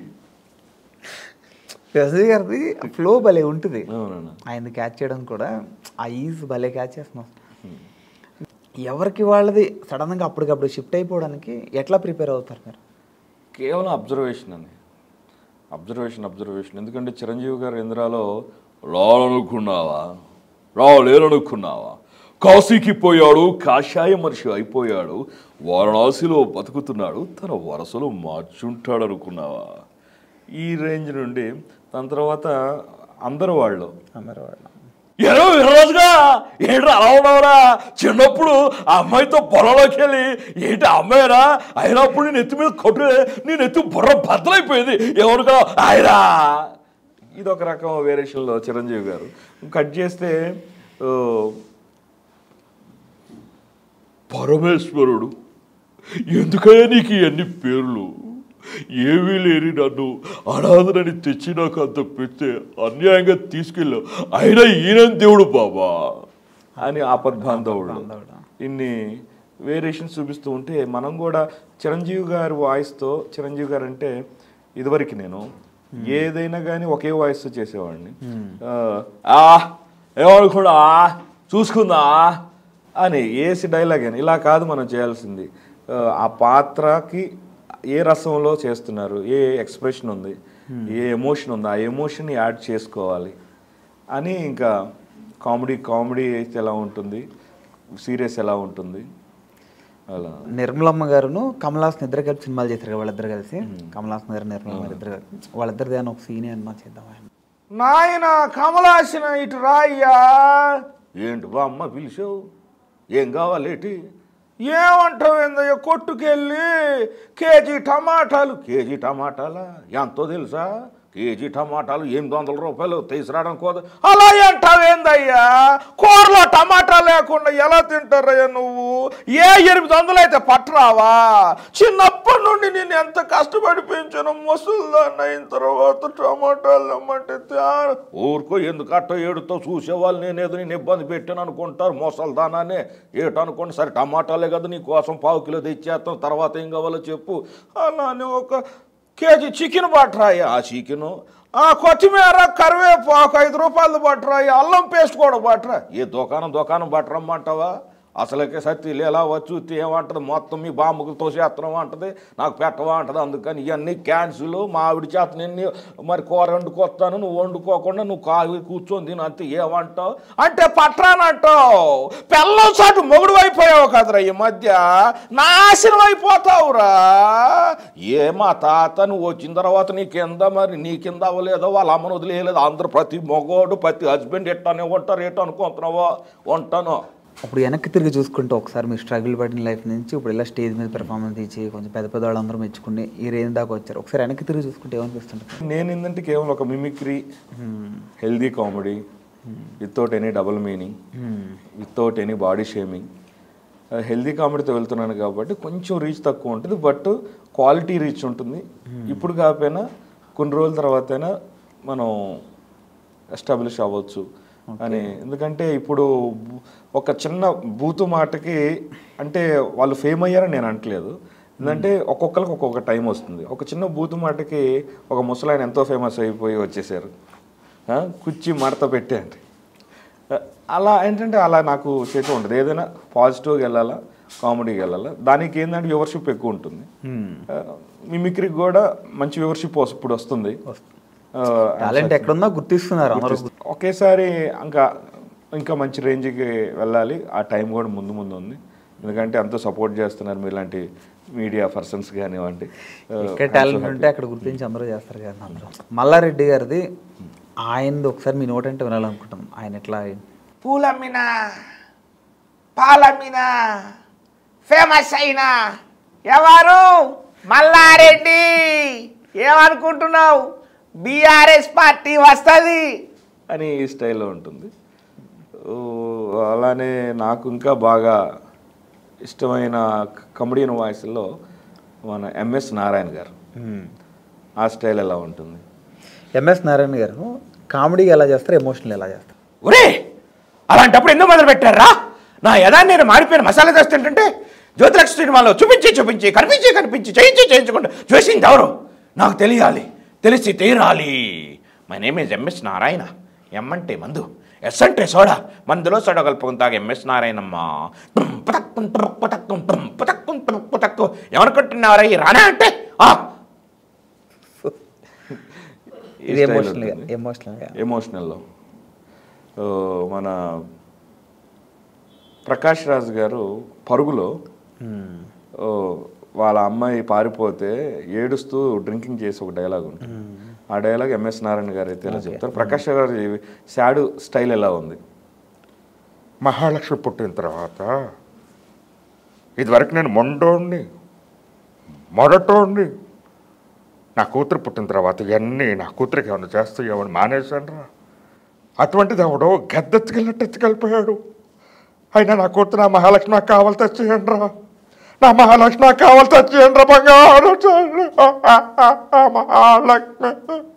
చిరంజీవి గారిది ఫ్లో భలే ఉంటుంది అవునన్నా ఆయన క్యాచ్ చేయడం కూడా ఆ ఈజ్ భలే క్యాచ్ చేస్తున్నాం ఎవరికి వాళ్ళది సడన్గా అప్పటికప్పుడు షిఫ్ట్ అయిపోవడానికి ఎట్లా ప్రిపేర్ అవుతారు మీరు కేవలం అబ్జర్వేషన్ అని అబ్జర్వేషన్ అబ్జర్వేషన్ ఎందుకంటే చిరంజీవి గారు ఇంద్రాలో రాలనుకున్నావా రాలేరనుకున్నావా కాశీకి పోయాడు కాషాయ మనిషి అయిపోయాడు వారణాసిలో బతుకుతున్నాడు తన వరసలో మార్చుంటాడు అనుకున్నావా ఈ రేంజ్ నుండి దాని తర్వాత అందరు వాళ్ళు అందరూ వాళ్ళు ఎరో విరరాజుగా ఏంటి అలా ఉన్నావురా చిన్నప్పుడు ఆ అమ్మాయితో పొలంలోకి వెళ్ళి ఏంటి ఆ అమ్మాయిరా అయినప్పుడు నేను ఎత్తి మీద కొట్టు నేను ఎత్తి బుర్ర బద్దలైపోయింది ఎవరికో ఆయరా ఇది ఒక రకం వేరియేషన్లో చిరంజీవి గారు కట్ చేస్తే ఓ, పరమేశ్వరుడు ఎందుకయ్యా నీకు ఇవన్నీ పేర్లు ఏమీ లేని నన్ను అనాథనని తెచ్చి నాకు అంత పెడితే అన్యాయంగా తీసుకెళ్ళావు అయినా ఈయన దేవుడు బాబా అని ఆపద్బాంధవుడు ఇన్ని వేరియేషన్స్ చూపిస్తూ ఉంటే మనం కూడా చిరంజీవి గారి వాయిస్తో చిరంజీవి గారు అంటే ఇదివరకు నేను ఏదైనా కానీ ఒకే వాయిస్ చేసేవాడిని ఆ, ఆ ఏమనుకున్నా చూసుకుందా అని ఏసి డైలాగ్ అని ఇలా కాదు మనం చేయాల్సింది ఆ, ఆ పాత్రకి ఏ రసంలో చేస్తున్నారు ఏ ఎక్స్ప్రెషన్ ఉంది ఏ ఎమోషన్ ఉంది ఆ ఎమోషన్ యాడ్ చేసుకోవాలి అని ఇంకా కామెడీ కామెడీ అయితే ఎలా ఉంటుంది సీరియస్ ఎలా ఉంటుంది అలా నిర్మలమ్మ గారును కమలాసన్ ఇద్దరు కలిపి సినిమాలు చేశారు కదా వాళ్ళిద్దరు కలిసి కమలాసన్ గారు నిర్మలమ్మ గారు ఇద్దరు కలిసి వాళ్ళిద్దరు దాని ఒక సీన్ అనిమా చేద్దాం నాయన కమలాసిన ఇటు రాయ్యా ఏంటి బా అమ్మ పిలిచావు ఏం కావాలి ఏంటి ఏమంటావు ఏందయ్య కొట్టుకెళ్ళి కేజీ టమాటాలు కేజీ టమాటాలా ఎంతో తెలుసా కేజీ టమాటాలు ఎనిమిది వందల రూపాయలు తీసుకురావడం కోద అలా అంటావేందయ్యా కూరలో టమాటా లేకుండా ఎలా తింటారయ్యా నువ్వు ఏ ఎనిమిది వందలు అయితే పట్టరావా చిన్నప్పటి నుండి నేను ఎంత కష్టపడి పెంచాను ముసలిదాన్ని అయిన తర్వాత టమాటాలు ఇమ్మంటే తే- ఊరుకో ఎందుకు అట్ట ఏడుతో చూసేవాళ్ళు నేను ఏదో నేను ఇబ్బంది పెట్టాను అనుకుంటారు మోసల్దానానే ఏటనుకోండి సరే టమాటాలే కదా నీ కోసం పావు కిలో తెచ్చేస్తాం తర్వాత ఏం కావాలో చెప్పు అలానే ఒక కేజీ చికెన్ పట్టరాయ్యా ఆ చికెను ఆ కొత్తిమీర కరివేపాకు ఐదు రూపాయలు పట్టరాయ్యా అల్లం పేస్ట్ కూడా పట్టరా ఏ దుకాణం దుకాణం పట్టరమ్మంటావా అసలుకే సత్తి ఎలా వచ్చి ఏమంటది మొత్తం మీ బామ్మకు తోసేస్తున్నాం అంటది నాకు పెట్టవా అంటది అందుకని ఇవన్నీ క్యాన్సిల్ మా ఆవిడ చేత నిన్ను మరి కూర వండుకొస్తాను నువ్వు వండుకోకుండా నువ్వు కాగి కూర్చొని తిని అంతే ఏమంటావు అంటే పట్రానంటావు పెళ్ళం చాటు మొగుడు అయిపోయావు కదరా ఈ మధ్య నాశనం అయిపోతావురా ఏ మా తాత నువ్వు వచ్చిన తర్వాత నీ కింద మరి నీ కింద అవ్వలేదో వాళ్ళ అమ్మను వదిలేదు అందరూ ప్రతి మగోడు ప్రతి హస్బెండ్ ఎట్టానే ఉంటారు ఎట్ట అనుకుంటున్నావో ఉంటాను అప్పుడు వెనక్కి తిరిగి చూసుకుంటే ఒకసారి మీరు స్ట్రగుల్ పడిన లైఫ్ నుంచి ఇప్పుడు ఇలా స్టేజ్ మీద పెర్ఫార్మెన్స్ ఇచ్చి కొంచెం పెద్ద పెద్ద వాళ్ళందరూ మెచ్చుకుని ఈ రేంజ్ దాకా వచ్చారు ఒకసారి వెనక్కి తిరిగి చూసుకుంటే ఏమనిపిస్తుంది నేను ఏంటంటే కేవలం ఒక mimicry healthy comedy without any double meaning without any body shaming healthy కామెడీతో వెళ్తున్నాను కాబట్టి కొంచెం రీచ్ తక్కువ ఉంటుంది బట్ క్వాలిటీ రీచ్ ఉంటుంది ఇప్పుడు కాకపోయినా కొన్ని రోజుల తర్వాత అయినా మనం ఎస్టాబ్లిష్ అవ్వచ్చు అని ఎందుకంటే ఇప్పుడు ఒక చిన్న బూతు మాటకి అంటే వాళ్ళు ఫేమ్ అయ్యారని నేను అంటలేదు ఎందుకంటే ఒక్కొక్కరికి ఒక్కొక్క టైం వస్తుంది ఒక చిన్న బూతు మాటకి ఒక ముసలాయన ఎంతో ఫేమస్ అయిపోయి వచ్చేసారు ఆ, కుర్చీ మడత పెట్టి అంటే ఆ, అలా ఏంటంటే అలా నాకు చేతి ఉంటుంది ఏదైనా పాజిటివ్గా వెళ్ళాలా కామెడీకి వెళ్ళాలా దానికి ఏంటంటే వ్యూవర్షిప్ ఎక్కువ ఉంటుంది మిమిక్రీకి కూడా మంచి వ్యూవర్షిప్ ఇప్పుడు వస్తుంది ఆ, టాలెంట్ ఎక్కడున్నా గుర్తిస్తున్నారు అందరూ ఒకేసారి ఇంకా ఇంకా మంచి రేంజ్కి వెళ్ళాలి ఆ టైం కూడా ముందు ముందు ఉంది ఎందుకంటే అంతా సపోర్ట్ చేస్తున్నారు మీలాంటి మీడియా పర్సన్స్ కానివ్వండి ఆ, ఎక్కడ టాలెంట్ ఉంటే అక్కడ గుర్తించి అందరూ చేస్తారు కదా అందరూ మల్లారెడ్డి గారిది ఆయనది ఒకసారి మీ నోటంటే వినాలనుకుంటాం ఆయన ఎట్లా పూలమ్మినా పాలమ్మినా ఫేమస్ అయినా ఎవరు మల్లారెడ్డి ఏమనుకుంటున్నావు బీఆర్ఎస్ పార్టీ వస్తుంది అని ఈ స్టైల్లో ఉంటుంది ఓ, అలానే నాకు ఇంకా బాగా ఇష్టమైన కమెడియన్ వాయిస్లో మన ఎంఎస్ నారాయణ గారు ఆ స్టైల్ ఎలా ఉంటుంది ఎంఎస్ నారాయణ గారు కామెడీ ఎలా చేస్తారు ఎమోషనల్ ఎలా చేస్తారు ఒరే అలాంటప్పుడు ఎందుకు మొదలు పెట్టారా నా యదాన్ని నేను మాడిపోయిన మసాలా దోశ ఏంటంటే జ్యోతిలక్ష్మి సినిమాలో చూపించి చూపించి కనిపించి కనిపించి చేయించి చేయించకుండా చూసింది ఎవరు నాకు తెలియాలి తెలిసి తీరాలి my name is MS Narayana M అంటే మందు ఎస్ అంటే సోడా మందులో సోడా కలుపుకుని తాగ ఎంఎస్ నారాయణమ్మ tum, పటక్కుం, tum, పటక్కుం, tum, పటక్కుం, tum, పటక్కు ఎవరుకుంటున్నారా ఈ రానా అంటే ఆ ఈ ఇది style ఎమోషనల్గా ఉంటుంది. ఎమోషనల్గా ఎమోషనల్లో ఓ, మన ప్రకాష్ రాజ్ గారు పరుగులో ఓ, వాళ్ళ అమ్మాయి పారిపోతే ఏడుస్తూ డ్రింకింగ్ చేసి ఒక డైలాగ్ ఉంటుంది ఆ డైలాగ్ ఎంఎస్ నారాయణ గారు అయితే ఇలా చెప్తారు ప్రకాష్ గారు శాడు స్టైల్ ఎలా ఉంది మహాలక్ష్మి పుట్టిన తర్వాత ఇదివరకు నేను మొండోండి మొరటోండి నా కూతురు పుట్టిన తర్వాత ఇవన్నీ నా కూతురికి ఏమైనా చేస్తాయేమని మానేశాను అటువంటిది ఎవడో గద్దెత్తుకెళ్ళినట్టు ఎత్తుకెళ్ళిపోయాడు అయినా నా కూతురు నా మహాలక్ష్మి నాకు కావాలి తెచ్చేయండి రా నా మహాలక్ష్మి నాకు కావాలి తెచ్చేయండి రా బంగారు తల్లి. మహాలక్ష్మి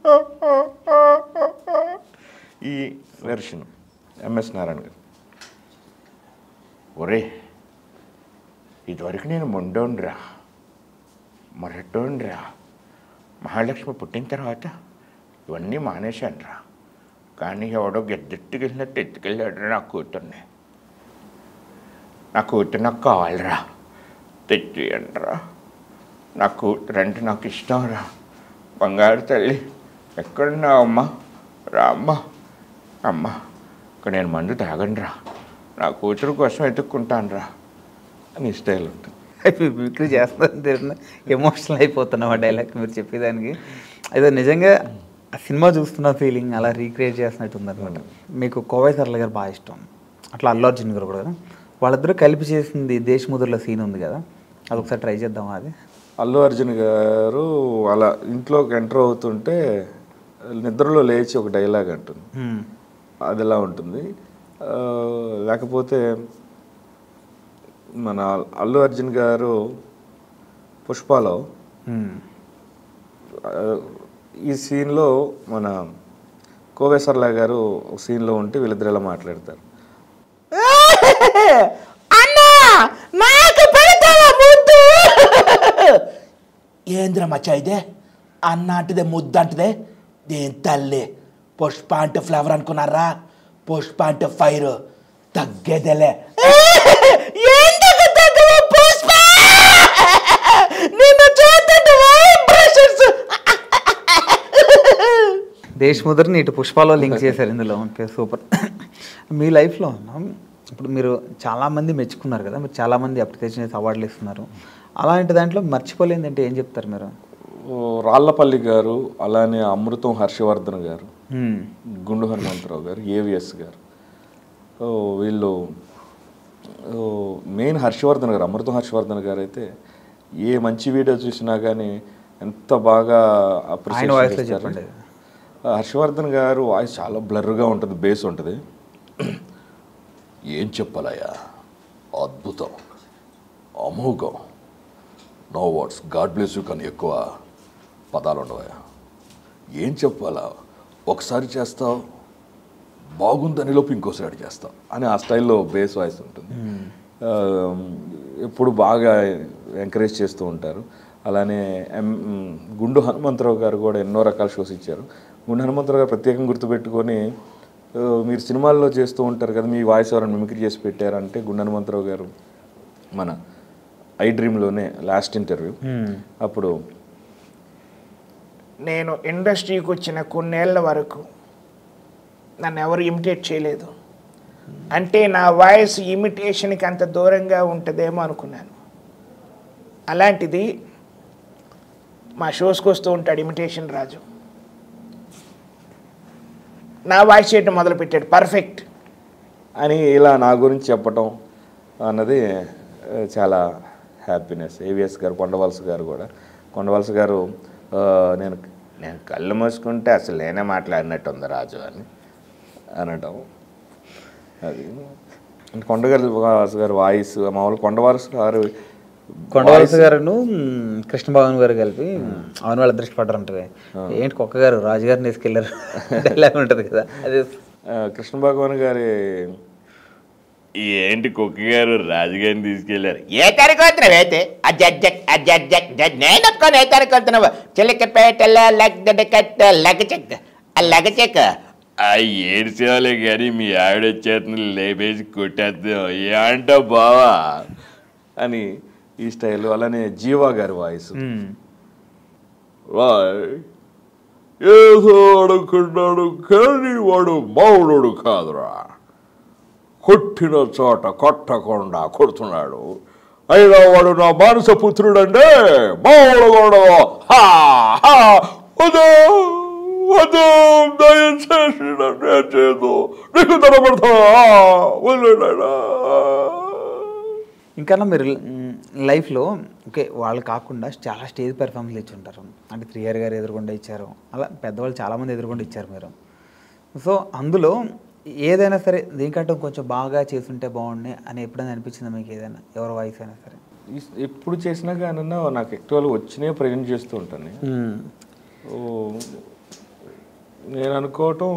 ఈ వెర్షన్ ఎంఎస్ నారాయణ గారు ఒరే ఇదివరకు నేను మొండోండ్రా మొరటోండ్రా మహాలక్ష్మి పుట్టిన తర్వాత ఇవన్నీ మానేశానురా కానీ ఎవడో గెద్దెట్టుకెళ్ళినట్టు ఎత్తుకెళ్ళాడు నా కూతుర్ని నా కూతురు నాకు కావాలిరా తెచ్చియండిరా నా కూతురు అంటే నాకు ఇష్టం రా బంగారు తల్లి ఎక్కడున్నావు అమ్మా రా అమ్మా అమ్మా ఇక్కడ నేను మందు తాగండిరా నా కూతురు కోసం వెతుక్కుంటాను రా అని స్టైల్ ఉంటుంది మిమిక్రీ చేస్తుందని తెలిసిన ఎమోషనల్ అయిపోతున్నాం ఆ డైలాగ్ మీరు చెప్పేదానికి ఏదో నిజంగా ఆ సినిమా చూస్తున్న ఫీలింగ్ అలా రీక్రియేట్ చేసినట్టు ఉందన్నమాట మీకు కోవై సరళ గారు బాగా ఇష్టం అట్లా అల్లు అర్జున్ గారు కూడా కదా వాళ్ళిద్దరూ కలిపి చేసింది దేశముద్రల సీన్ ఉంది కదా అది ఒకసారి ట్రై చేద్దామా అది అల్లు అర్జున్ గారు అలా ఇంట్లోకి ఎంటర్ అవుతుంటే నిద్రలో లేచి ఒక డైలాగ్ అంటుంది హ్మ్. అది ఎలా ఉంటుంది ఆ, లేకపోతే మన అల్లు అర్జున్ గారు పుష్పలో హ్మ్. ఆ, ఈ సీన్లో మన కోవేశ్వర్లా గారు ఒక సీన్లో ఉంటే వీళ్ళిద్దరు ఇలా మాట్లాడతారు అన్నా నాకు పెడతావా ముద్దు ఏంద్ర మచ్చ ఇదే అన్న అంటదే ముద్దు అంటదే దేని తల్లి పుష్ప అంటే ఫ్లవర్ అనుకున్నారా పుష్ప అంటే ఫైర్ తగ్గేదేలే ఎందుకు తగ్గవు పుష్ప నిన్ను చూస్తుంటే వైబ్రేషన్స్ దేశముద్రని ఇటు పుష్పాలో లింక్ చేశారు ఇందులో ఓకే సూపర్ మీ లైఫ్లో ఇప్పుడు మీరు చాలామంది మెచ్చుకున్నారు కదా మీరు చాలామంది అప్లికేషన్ చేసి అవార్డులు ఇస్తున్నారు అలాంటి దాంట్లో మర్చిపోలేంది అంటే ఏం చెప్తారు మీరు ఓ, రాళ్ళపల్లి గారు అలానే అమృతం హర్షవర్ధన్ గారు హ్మ్. గుండు హనుమంతరావు గారు ఏవిఎస్ గారు ఓ, వీళ్ళు ఓ, మెయిన్ హర్షవర్ధన్ గారు అమృతం హర్షవర్ధన్ గారు అయితే ఏ మంచి వీడియో చూసినా కానీ ఎంత బాగా ఆయన appreciation వాయిస్లో చేస్తారు. చెప్పండి ఆ, హర్షవర్ధన్ గారు వాయిస్ చాలా బ్లర్గా ఉంటుంది బేస్ ఉంటుంది ఏం చెప్పాలయ్యా అద్భుతం అమోఘం no words God bless you కానీ ఎక్కువ పదాలు ఉండవయ్యా ఏం చెప్పాలా ఒకసారి చేస్తావు బాగుందని లోపు ఇంకోసారి చేస్తావు అని ఆ స్టైల్లో బేస్ వాయిస్ ఉంటుంది ఆ, ఎప్పుడు బాగా ఎంకరేజ్ చేస్తూ ఉంటారు అలానే ఎం గుండు హనుమంతరావు గారు కూడా ఎన్నో రకాల షోస్ ఇచ్చారు గుండు హనుమంతరావు గారు ప్రత్యేకంగా గుర్తుపెట్టుకొని ఆ, మీరు సినిమాల్లో చేస్తూ ఉంటారు కదా మీ వాయిస్ ఎవరైనా మిమిక్రీ చేసి పెట్టారంటే గుండె హనుమంతరావు గారు మన ఐ డ్రీమ్లోనే లాస్ట్ ఇంటర్వ్యూ అప్పుడు నేను ఇండస్ట్రీకి వచ్చిన కొన్నేళ్ల వరకు నన్ను ఎవరు ఇమిటేట్ చేయలేదు అంటే నా వాయిస్ ఇమిటేషన్కి అంత దూరంగా ఉంటుందేమో అనుకున్నాను అలాంటిది మా షోస్కి వస్తూ ఉంటాడు ఇమిటేషన్ రాజు నా వాయిస్ చేయడం మొదలుపెట్టాడు పర్ఫెక్ట్ అని ఇలా నా గురించి చెప్పటం అన్నది ఆ, చాలా హ్యాపీనెస్ ఏవిఎస్ గారు కొండవలస గారు కూడా కొండవలస గారు ఆ, నేను నేను కళ్ళు మూసుకుంటే అసలు నేనే మాట్లాడినట్టుంది రాజు అని అనటం అది అంటే కొండవలస గారు వాయిస్ మామూలు కొండవలస గారు కొండవలస గారును మ్, కృష్ణ భవన్ గారు కలిపి అవును వాళ్ళు అదృష్టపడ్డారు ఉంటుంది ఏంటి కుక్క గారు రాజుగారిని తీసుకెళ్లారు డైలాగ్ ఉంటుంది కదా అది ఆ, కృష్ణ భగవాన్ గారి ఏంటి కుక్క గారు రాజుగారిని తీసుకెళ్లారు ఏ తారీఖు వస్తున్నావు అయితే అజ్జక్ అజ్జక్ నేను ఒప్పుకొని ఏ తారీఖు వస్తున్నావు చిలకపేటలో లగ్గడకట్ట లగచెక్ ఆ లగచెక్ ఆ ఏడ్చేవాళ్ళే కానీ మీ ఆవిడ వచ్చేస్తుంది లేపేసి కొట్టేద్దాం ఏంటో బావా అని ఈ స్టైల్ అలానే జీవా గారి వాయిస్ రాయ్ ఏదో అడుగున్నాడు కానీ వాడు మావుడు కాదురా కొట్టిన చోట కొట్టకుండా కొడుతున్నాడు అయినా వాడు నా మానస పుత్రుడంటే మావుడు కూడా హా హా వదో వదో దయచేసి నన్ను ఏం చేయదు నీకు తనపడతా ఇంకా మీరు మ్, లైఫ్లో ఓకే వాళ్ళు కాకుండా చాలా స్టేజ్ పెర్ఫార్మెన్స్ ఇచ్చి ఉంటారు అంటే త్రీ ఇయర్ గారు ఎదురుకుండా ఇచ్చారు అలా పెద్దవాళ్ళు చాలామంది ఎదురుకుండా ఇచ్చారు మీరు సో అందులో ఏదైనా సరే దీనికంటే కొంచెం బాగా చేసుంటే బాగుండే అని ఎప్పుడైనా అనిపించిందా మీకు ఏదైనా ఎవరి వాయిస్ అయినా సరే ఈ- ఎప్పుడు చేసినా కానీ నాకు ఎక్కువ వచ్చినాయి ప్రజెంట్ చేస్తూ ఉంటాను ఓ, నేను అనుకోవటం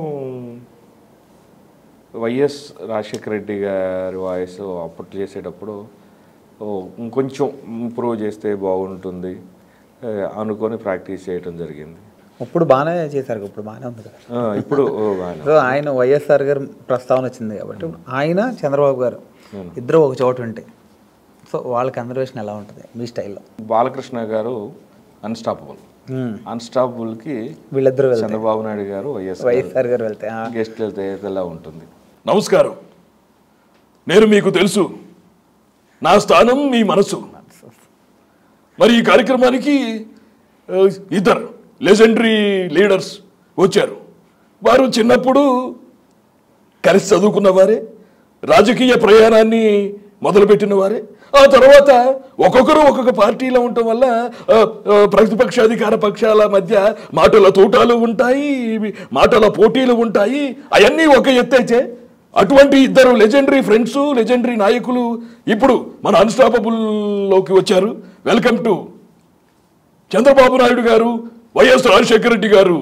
వైఎస్ రాజశేఖర రెడ్డి గారి వాయిస్ అప్పట్లో చేసేటప్పుడు ఓ, ఇంకొంచెం ఇంప్రూవ్ చేస్తే బాగుంటుంది ఏ, అనుకొని ప్రాక్టీస్ చేయటం జరిగింది ఇప్పుడు బాగానే చేశారు ఇప్పుడు బాగానే ఉంది కదా ఆ, ఇప్పుడు ఓ, బాగానే. సో ఆయన వైఎస్ఆర్ గారు ప్రస్తావన వచ్చింది కాబట్టి ఆయన చంద్రబాబు గారు ఇద్దరు ఒక చోట ఉంటే సో వాళ్ళ కన్వర్వేషన్ ఎలా ఉంటుంది మీ స్టైల్లో బాలకృష్ణ గారు అన్స్టాపబుల్ అన్స్టాపబుల్కి వీళ్ళిద్దరు వెళ్తే చంద్రబాబు నాయుడు గారు వైఎస్ వైఎస్ఆర్ గారు వెళ్తే ఆ, గెస్ట్ వెళ్తే ఎలా ఉంటుంది నమస్కారం నేను మీకు తెలుసు నా స్థానం మీ మనసు మరి ఈ కార్యక్రమానికి ఆ, ఇద్దరు లెజెండరీ లీడర్స్ వచ్చారు వారు చిన్నప్పుడు కలిసి చదువుకున్న వారే రాజకీయ ప్రయాణాన్ని మొదలుపెట్టిన వారే ఆ తర్వాత ఒక్కొక్కరు ఒక్కొక్క పార్టీలో ఉండటం వల్ల ఆ, ఆ, ప్రతిపక్షాధికార పక్షాల మధ్య మాటల తూటాలు ఉంటాయి మాటల పోటీలు ఉంటాయి అవన్నీ ఒక ఎత్తైతే అటువంటి ఇద్దరు లెజెండరీ ఫ్రెండ్స్ లెజెండరీ నాయకులు ఇప్పుడు మన అన్స్టాపబుల్లోకి వచ్చారు వెల్కమ్ టు చంద్రబాబు నాయుడు గారు వైఎస్ రాజశేఖర రెడ్డి గారు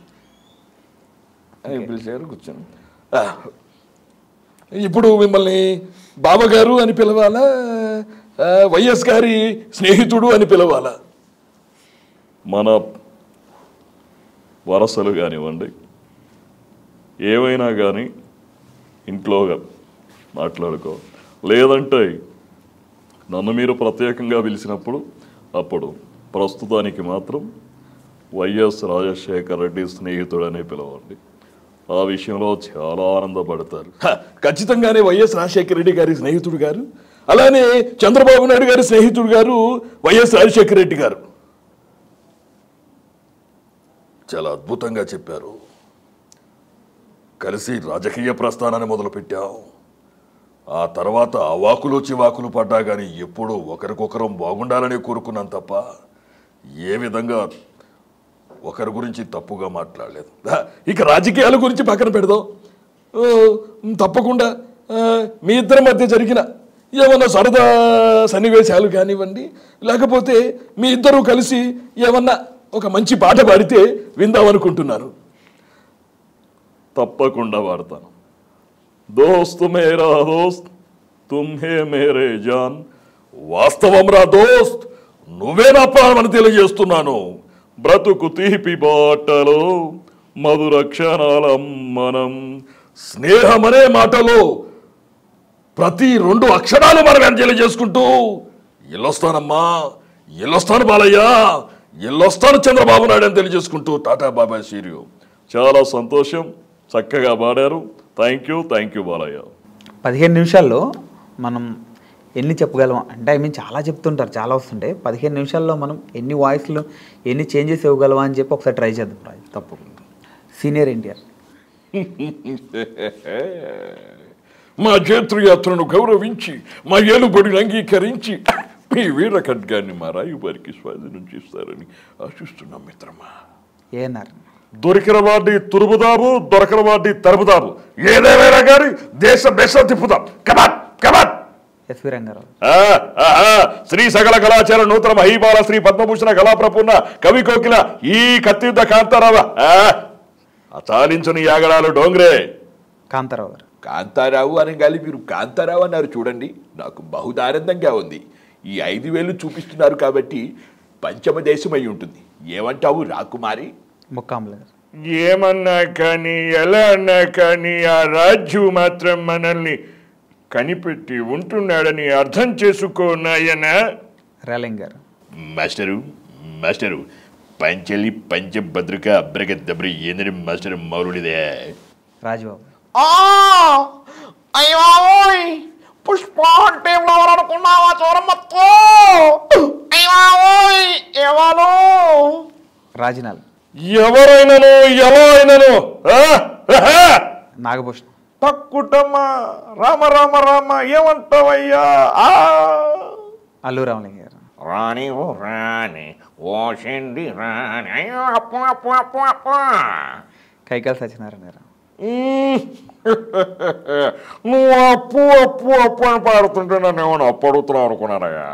అని పిలిచారు కూర్చొని ఆ, ఇప్పుడు మిమ్మల్ని బావగారు అని పిలవాలా ఆ, వైఎస్ గారి స్నేహితుడు అని పిలవాలా మన వరసలు కానివ్వండి ఏవైనా కానీ ఇంట్లో మాట్లాడుకో లేదంటే నన్ను మీరు ప్రత్యేకంగా పిలిచినప్పుడు అప్పుడు ప్రస్తుతానికి మాత్రం వైఎస్ రాజశేఖర రెడ్డి స్నేహితుడనే పిలవండి ఆ విషయంలో చాలా ఆనందపడతారు హ, ఖచ్చితంగానే వైఎస్ రాజశేఖర రెడ్డి గారి స్నేహితుడు గారు అలానే చంద్రబాబు నాయుడు గారి స్నేహితుడు గారు వైఎస్ రాజశేఖర రెడ్డి గారు చాలా అద్భుతంగా చెప్పారు కలిసి రాజకీయ ప్రస్థానాన్ని మొదలుపెట్టాం ఆ తర్వాత అవాకులు చివాకులు పడ్డా కానీ ఎప్పుడూ ఒకరికొకరం బాగుండాలని కోరుకున్నాం తప్ప ఏ విధంగా ఒకరి గురించి తప్పుగా మాట్లాడలేదు హ, ఇక రాజకీయాల గురించి పక్కన పెడదాం ఓ, తప్పకుండా ఆ, మీ ఇద్దరి మధ్య జరిగిన ఏమన్నా సరదా సన్నివేశాలు కానివ్వండి లేకపోతే మీ ఇద్దరూ కలిసి ఏమన్నా ఒక మంచి పాట పాడితే విందామనుకుంటున్నారు తప్పకుండా పాడతాను దోస్త్ మేరా దోస్త్ తుమ్హే మేరే జాన్ వాస్తవం రా దోస్త్ నువ్వే నా ప్రాణమని తెలియజేస్తున్నాను బ్రతుకు తీపి బాటలో మధుర క్షణాలం మనం స్నేహం అనే మాటలో ప్రతి రెండు అక్షరాలు మనం ఎంజాయ్ చేసుకుంటూ ఎల్లొస్తానమ్మా ఎల్లొస్తాను బాలయ్య ఎల్లొస్తాను చంద్రబాబు నాయుడు అని తెలియజేసుకుంటూ టాటా బాబాయ్ సీరియో చాలా సంతోషం చక్కగా పాడారు thank you thank you Balayya పదిహేను నిమిషాల్లో మనం ఎన్ని చెప్పగలం అంటే ఐ మీన్ చాలా చెప్తుంటారు చాలా వస్తుంటాయి పదిహేను నిమిషాల్లో మనం ఎన్ని వాయిస్లు ఎన్ని చేంజెస్ ఇవ్వగలమా అని చెప్పి ఒకసారి ట్రై చేద్దాం రాజు తప్పకుండా సీనియర్ ఎన్టీఆర్ మా జేతృయాత్రను గౌరవించి మా ఏలుబడిని అంగీకరించి మీ వీర ఖడ్గాన్ని మా రాయుబారికి స్వాధీనం చేస్తారని ఆశిస్తున్నాం మిత్రమా ఏఎన్ఆర్ దొరికిన వాడిని తురుముదాము దొరకని వాడిని తరుముదాము ఏదేమైనా కానీ దేశం బెస తిప్పుదాం కమాన్ కమాన్ ఎస్వి రంగారావు ఆ, ఆ, ఆ, శ్రీ సకల కళాచార నూతన మహీబాల శ్రీ పద్మభూషణ కళాప్రపూర్ణ కవి కోకిల ఈ కత్తిద్ద కాంతారావ ఆ, అచాలించుని యాగడాలు డోంగ్రే కాంతారావు గారు కాంతారావు అనగాలి మీరు కాంతారావు అన్నారు చూడండి నాకు బహుదానందంగా ఉంది ఈ ఐదు వేలు చూపిస్తున్నారు కాబట్టి పంచమ దేశం అయి ఉంటుంది ఏమంటావు రాకుమారి ముక్కాంబుల గారు ఏమన్నా కానీ ఎలా అన్నా కానీ ఆ రాజు మాత్రం మనల్ని కనిపెట్టి ఉంటున్నాడని అర్థం చేసుకో నాయనా రేలింగ్ గారు మాస్టరు మాస్టరు పంచలి పంచభద్రిక అబ్రగ దబ్రి ఏందని మాస్టర్ మౌరుడిదే రాజుబాబు అయ్యో పుష్ప అంటే అనుకున్నావా చూరమ్మతో అయ్యో ఏవాలో రాజనాల్ ఎవరైనాను ఎలా అయినను ఆ? ఆహా! నాగభూషణం తక్కుటమ్మ రామ రామ రామ ఏమంటావయ్యా ఆ అల్లు రామలింగ గారు రాణి ఓ రాణి ఓ షండి రాణి అయ్యో అప్పు అప్పు అప్పు అప్పు కైకాల సత్యనారాయణ గారు మ్మ్. నువ్వు అప్పు అప్పు అప్పు అని పాడుతుంటే నన్ను ఏమన్నా అప్పు అడుగుతున్నావు అనుకున్నానయ్యా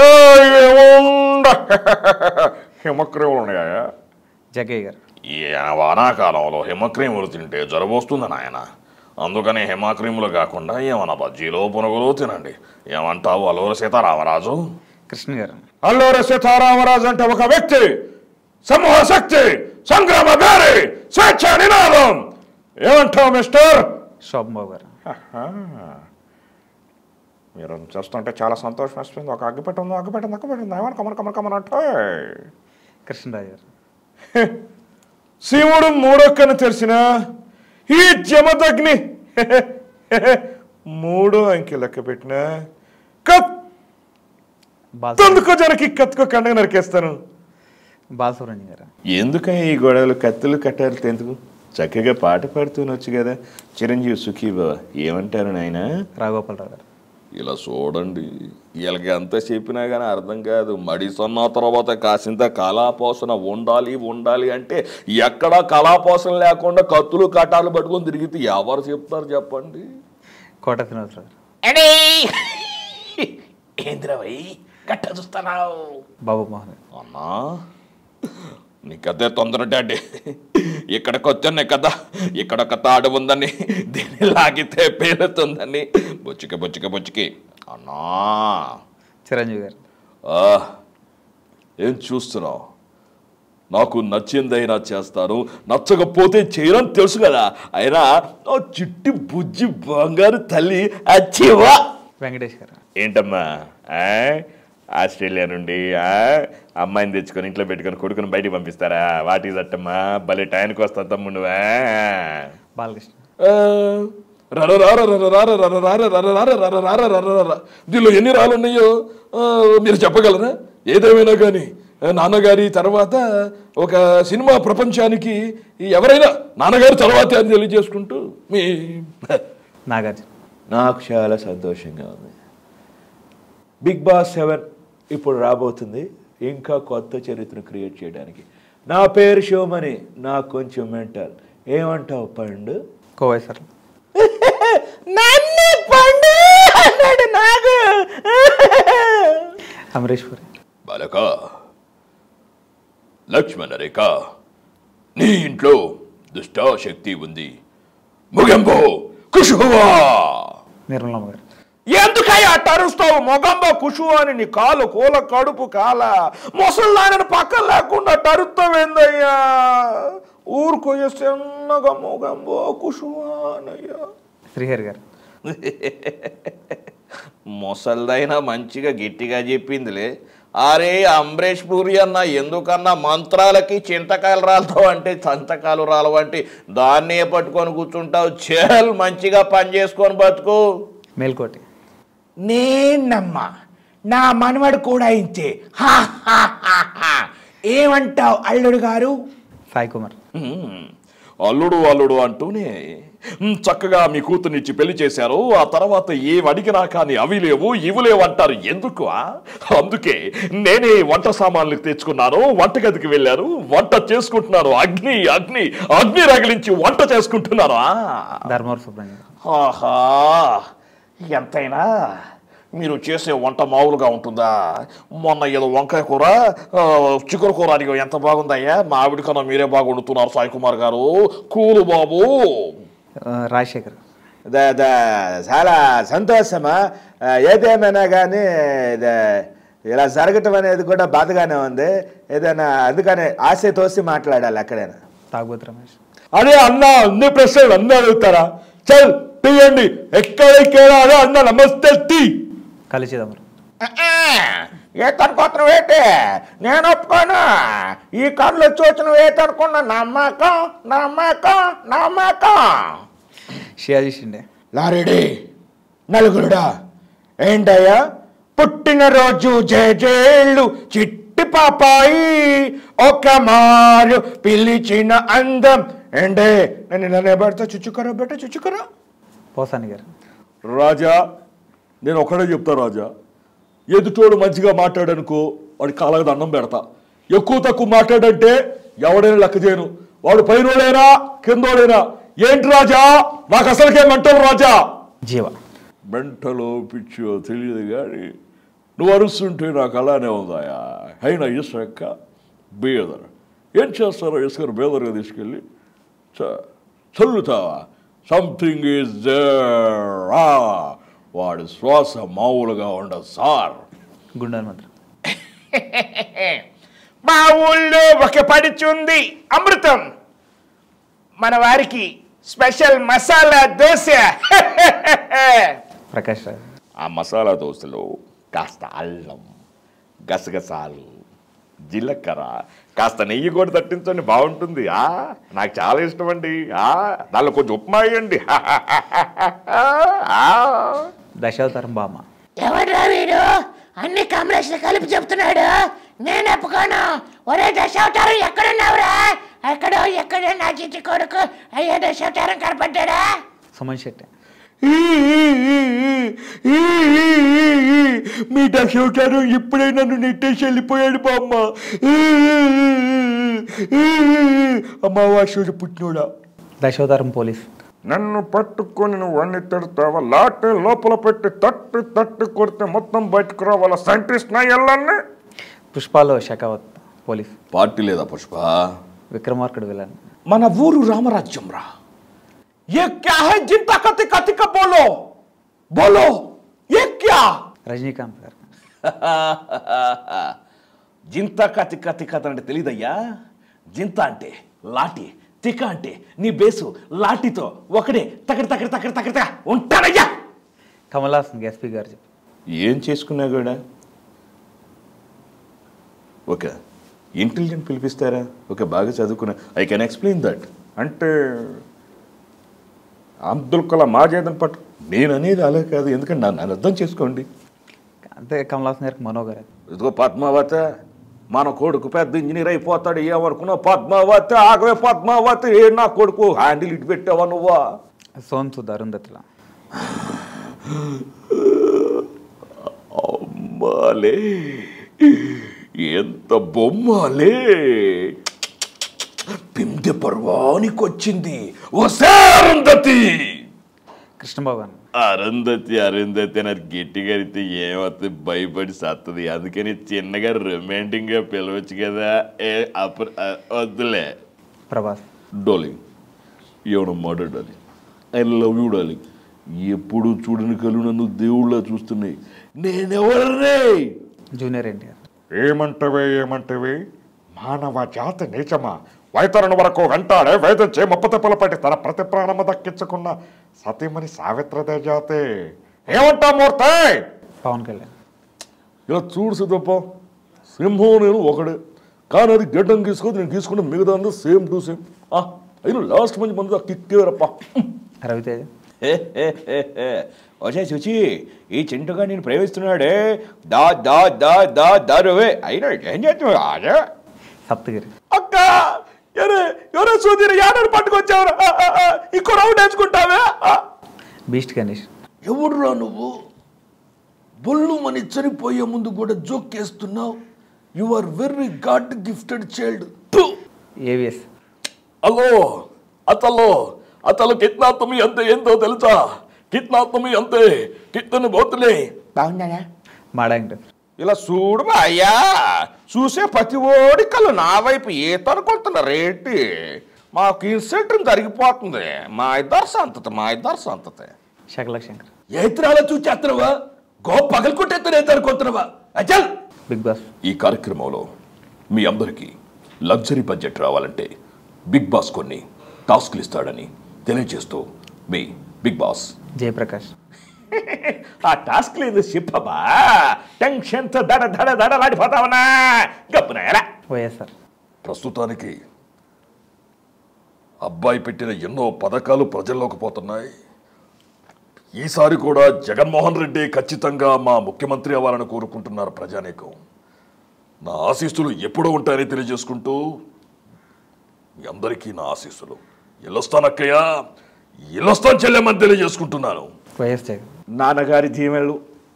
ఏముండ హిమక్రీములు ఉన్నాయా జగ్గయ్య గారు ఈ వానాకాలంలో హిమక్రీములు తింటే జలుబు వస్తుంది నాయన అందుకని హిమక్రీములు కాకుండా ఏమన్నా బజ్జీలో పునుగులు తినండి ఏమంటావు అలూరు సీతారామరాజు కృష్ణ గారు అల్లూరి సీతారామరాజు అంటే ఒక వ్యక్తి సమూహ శక్తి సంగ్రామ గారి స్వేచ్ఛ నినాదం ఏమంటావు మిస్టర్ శోభన్ బాబు గారు మీరు చూస్తుంటే చాలా సంతోషం వస్తుంది ఒక అగ్గిపెట్టి ఉంది అగ్గిపెట్టి ఉంది అగ్గిపెట్టి ఉంది ఏమన్నా కమర్ కమర్ కమర్ అంటే కృష్ణరాజు గారు శివుడు మూడొక్కను తెరిచిన ఈ జమదగ్ని మూడో అంకె లెక్క పెట్టిన బాల కత్తందుకో జనకి కత్తుకో కండగా నరికేస్తాను బాలసుబ్రహ్మణ్యం గారు ఎందుకని ఈ గొడవలు కత్తులు కట్టారు ఎందుకు చక్కగా పాట పాడుతూనొచ్చు కదా చిరంజీవి సుఖీబాబా ఏమంటారు నాయనా రాఘగోపాలరావు గారు ఇలా చూడండి వీళ్ళకి ఎంత చెప్పినా కానీ అర్థం కాదు మడిసన్న తర్వాత కాసింత కళాపోషణ ఉండాలి ఉండాలి అంటే ఎక్కడ కళాపోషణ లేకుండా కత్తులు కట్టాలు పట్టుకొని తిరిగితే ఎవరు చెప్తారు చెప్పండి కోట శ్రీనివాసరావు గారు ఎడీ ఏంద్రవై గట్ట చూస్తున్నావు బాబు మోహన్ గారు అన్నా నీకదే తొందర డాడీ ఇక్కడికి వచ్చాను కదా ఇక్కడ ఒక తాడు ఉందని దీన్ని లాగితే పేలుతుందని బుచ్చికి బుచ్చికి బుచ్చికి అన్నా చిరంజీవి గారు ఆ, ఏం చూస్తున్నావు నాకు నచ్చిందైనా చేస్తాను నచ్చకపోతే చేయనని తెలుసు కదా అయినా ఆ చిట్టి బుజ్జి బంగారు తల్లి అచ్చివా వెంకటేష్ గారు ఏంటమ్మా ఆ? ఆస్ట్రేలియా నుండి ఆ? అమ్మాయిని తెచ్చుకొని ఇంట్లో పెట్టుకొని కొడుకుని బయటికి పంపిస్తారా వాటి దట్టమ్మా భలే టైంకి వస్తా తమ్ముడు బాలకృష్ణ దీనిలో ఎన్ని రాళ్ళు ఉన్నాయో ఆ, మీరు చెప్పగలరా ఏదేమైనా కానీ నాన్నగారి తర్వాత ఒక సినిమా ప్రపంచానికి ఎవరైనా నాన్నగారి తర్వాతే అని తెలియజేసుకుంటూ మీ నాగార్జున నాకు చాలా సంతోషంగా ఉంది బిగ్ బాస్ సెవెన్ ఇప్పుడు రాబోతుంది ఇంకా కొత్త చరిత్రను క్రియేట్ చేయడానికి నా పేరు శివమణి నాకు కొంచెం మెంటల్ ఏమంటావు పండు కోవేశ్వర్ నన్ను పండు అన్నాడు నాకు అమరీష్ పురి బాలక లక్ష్మణ రేఖ నీ ఇంట్లో దుష్టాశక్తి ఉంది ముగింపు కుషువా నిర్మలమ్మ గారు ఎందుకయ్యా అట్ట అరుస్తావు మొగంబ కుషు అని నీ కాలు కూల కడుపు కాల ముసల్దానని పక్కన లేకుండా అట్ట అరుస్తావేందయ్యా ఊరుకోయే చిన్నగా మోగంబో కుషుమానయ్యా శ్రీహరి గారు ముసల్దైనా మంచిగా గట్టిగా చెప్పిందిలే అరే అంబరీష్ పూరి అన్న ఎందుకన్నా మంత్రాలకి చింతకాయలు రాలతావు అంటే సంతకాలు రాలవంటే దాన్నే పట్టుకొని కూర్చుంటావు చేల్ మంచిగా పని చేసుకొని బతుకు మేల్కోటి నేనమ్మా నా మనవడు కూడా ఇంతే హా, హా, హా, హా. ఏమంటావు అల్లుడు గారు సాయి కుమార్ హ్మ్. అల్లుడు అల్లుడు అంటూనే హ్మ్, చక్కగా మీ కూతుర్నిచ్చి పెళ్లి చేశారు ఆ తర్వాత ఏం అడిగినా కానీ అవి లేవు ఇవి లేవు అంటారు ఎందుకు ఆ? అందుకే నేనే వంట సామాన్లు తెచ్చుకున్నాను వంటగదికి వెళ్ళాను వంట చేసుకుంటున్నాను అగ్ని అగ్ని అగ్ని రగిలించి వంట చేసుకుంటున్నాను ఆ. ధర్మవరం సుబ్రహ్మణ్యం ఆహా ఎంతైనా మీరు చేసే వంట మామూలుగా ఉంటుందా మొన్న ఏదో వంకాయ కూర ఆ, చిక్కుడు కూర అడిగా ఎంత బాగుందయ్యా మా ఆవిడ కన్నా మీరే బాగా వండుతున్నారు సాయి కుమార్ గారు కూలు బాబు ఆ, రాజశేఖర్ ద- ద- చాలా సంతోషమా ఆ, ఏదేమైనా కానీ ద- ఇలా జరగటం అనేది కూడా బాధగానే ఉంది ఏదైనా అందుకనే ఆశ తోసి మాట్లాడాలి ఎక్కడైనా తాగుబోతు రమేష్ అరే అన్న అన్ని ప్రశ్నలు అన్నీ అడుగుతారా చల్ తీయండి ఎక్కడికైనా అదే అన్న నమస్తే తీ కలి చిదంబరం ఏ తనుకోవటం ఏంటి నేను ఒప్పుకోను ఈ కళ్ళు వచ్చి వచ్చిన ఏతనుకున్న నమ్మకం నమ్మకం నమ్మకం షియాజీ షిండే లారెడీ నలుగురుడా ఏంటయ్యా పుట్టినరోజు జేజేళ్ళు చిట్టి పాపాయి ఒక మారు పిలిచిన అందం ఏంటే నేను నన్ను పెడతా చుచ్చుకరా బెట్ట చుచ్చుకరా పోసాని గారు రాజా నేను ఒకడే చెప్తా రాజా ఎదుటోడు మంచిగా మాట్లాడనుకో వాడి కాళ్ళకి దండం పెడతా ఎక్కువ తక్కువ మాట్లాడంటే ఎవడైనా లెక్క చేయను వాడు పైనోడైనా కిందోడైనా ఏంటి రాజా నాకు అసలుకే మెంటల్ రాజా జీవ మెంటలో పిచ్చో తెలియదు కానీ నువ్వు అరుస్తుంటే నాకు అలానే ఉందాయా అయినా ఇసుక బేదర్ ఏం చేస్తారో ఇసుకను బేదర్గా తీసుకెళ్ళి చ- చల్లుతావా సంథింగ్ ఈజ్ వాడి శ్వాస మామూలుగా ఉండదు సార్ గుండెల మంత్రం మా ఊళ్ళో ఒక పడిచుంది అమృతం మన వారికి స్పెషల్ మసాలా దోశ ప్రకాష్ రాజ్ ఆ మసాలా దోశలో కాస్త అల్లం గసగసాలు జీలకర్ర కాస్త నెయ్యి కూడా తట్టించండి బాగుంటుంది ఆ నాకు చాలా ఇష్టం అండి ఆ దానిలో కొంచెం ఉప్మా వేయండి ఆ. దశావతారం బామ్మ ఎవడ్రా వీడు అన్ని కమలేషన్ కలిపి చెప్తున్నాడు నేను ఒప్పుకోను ఒరే దశావతారం ఎక్కడున్నావురా ఎక్కడో ఎక్కడో నా చిట్టి కొడుకు అయ్యో దశావతారం కనపడ్డాడా సుమన్ శెట్టి మీ దశవతారం ఇప్పుడే నన్ను నెట్టేసి వెళ్ళిపోయాడు బామ్మ అమావాస్య పుట్టినోడా దశావతారం పోలీస్ నన్ను పట్టుకొని నువ్వు అన్ని తిడతావా లాటి లోపల పెట్టి తట్టు తట్టు కొడితే మొత్తం బయటకు రావాలా సైంటిస్ట్ నా ఎల్లన్ని పుష్పాలో షకావత్ పోలీస్ పార్టీ లేదా పుష్ప విక్రమార్కుడు విలన్ మన ఊరు రామరాజ్యం రా ఏ క్యా హై జింతా కతి కతి కా బోలో బోలో ఏ క్యా రజనీకాంత్ గారు జింత కతి కతి కథ అంటే తెలియదయ్యా జింత అంటే లాటి తిక అంటే నీ బేసు లాటితో ఒకడే తకడి తకడి తకడి తకడి ఉంటానయ్యా కమల్ హాసన్ ఎస్పీ గారు చెప్పు ఏం చేసుకున్నా కూడా ఒక ఇంటెలిజెంట్ పిలిపిస్తారా ఒక బాగా చదువుకున్న ఐ కెన్ ఎక్స్ప్లెయిన్ దట్ అంటే అబ్దుల్ కలాం మాజేదని పట్టు నేను అనేది అలా కాదు ఎందుకంటే నన్ను నన్ను అర్థం చేసుకోండి అంతే కమల్ హాసన్ గారికి మనో గారు ఇదిగో పద్మావత మన కొడుకు పెద్ద ఇంజనీర్ అయిపోతాడు ఏమనుకున్నావు పద్మావతి ఆగవే పద్మావతి ఏ నా కొడుకు హ్యాండిల్ ఇటు పెట్టావా నువ్వా సోన్ సుద్ అరుంధతిలా అమ్మాలే ఎంత బొమ్మాలే పిందె పర్వానికి వచ్చింది వసారుందతి కృష్ణబాబు అని అరుంధతి అరుంధతి అని గట్టిగా అరితే ఏమవుతుంది భయపడి సత్తది అందుకని చిన్నగా రొమాంటిక్ గా పిలవచ్చు కదా ఏ అప్పుడు ఆ, వద్దులే ప్రభాస్ డార్లింగ్ ఏమన్నా darling I love you darling ఎప్పుడు చూడని కళ్ళు నన్ను దేవుళ్ళ చూస్తున్నాయి నేనెవరే జూనియర్ ఎన్టీఆర్ ఏమంటవే ఏమంటవే మానవ జాతి నీచమా వైతరుని వరకు వెంటాడే వేదం చే ముప్పతిప్పలు పెట్టి తన ప్రతి ప్రాణము దక్కించుకున్న సతీమణి సావిత్రదే జాతి ఏమంటా మూర్తి పవన్ కళ్యాణ్ ఇలా చూడు సిద్ధప్ప సింహం నేను ఒకడే కానీ అది గడ్డం గీసుకోదు నేను గీసుకుంటే మిగతా సేమ్ టు సేమ్ అయినా లాస్ట్ మంచి మంది కిక్కేరప్ప రవితేజ వచ్చే చూచి ఈ చింటుగా నేను ప్రేమిస్తున్నాడే దా దా దా దా దారువే అయినా ఏం చేస్తున్నావు అదే సప్తగిరి అక్క ఎవరే ఎవరో సూదిని యాడని పట్టుకొచ్చావురా ఆ, ఆ, ఆ, ఇంకో రౌండ్ వేసుకుంటావే ఆ. బీస్ట్ గణేష్ ఎవడురా నువ్వు బొల్లు మని చనిపోయే ముందు కూడా జోకేస్తున్నావు you are very God gifted child AVS అలో అతలో అతలు కిట్నా తుమి అంతే ఏందో తెలుసా కిట్నా తుమి అంతే కిట్టని బోతులే బాగున్నారా మాడాంగ్ ఇలా చూడు మా అయ్యా చూసే ప్రతి ఓడి కళ్ళు నా వైపు ఏ తనుకుంటున్న రేటి మాకు ఇన్సెంటర్ జరిగిపోతుంది మా ఇద్దరు సంతతి మా ఇద్దరు సంతతి శకలక్ శంకర్ ఏత్రాల చూచేస్తున్నావా గో పగలు కొట్టేత్తనే అనుకుంటున్నావా అచల్ బిగ్ బాస్ ఈ కార్యక్రమంలో మీ అందరికీ లగ్జరీ బడ్జెట్ రావాలంటే బిగ్ బాస్ కొన్ని టాస్క్లు ఇస్తాడని తెలియజేస్తూ మీ బిగ్ బాస్ జయప్రకాష్ ఆ టాస్క్ లేదు చెప్పబా టెన్షన్తో దడ దడ దడలాడిపోతావనా గప్పునాయరా వైఎస్ఆర్ ప్రస్తుతానికి అబ్బాయి పెట్టిన ఎన్నో పథకాలు ప్రజల్లోకి పోతున్నాయి ఈసారి కూడా జగన్మోహన్ రెడ్డి ఖచ్చితంగా మా ముఖ్యమంత్రి అవ్వాలని కోరుకుంటున్నారు ప్రజానీకం నా ఆశీస్సులు ఎప్పుడూ ఉంటాయని తెలియజేసుకుంటూ మీ అందరికీ నా ఆశీస్సులు ఎల్లొస్తానక్కయ్యా ఎల్లొస్తాను చెల్లెమని తెలియజేసుకుంటున్నాను వైఎస్ జగన్ నాన్నగారి దీవెనలు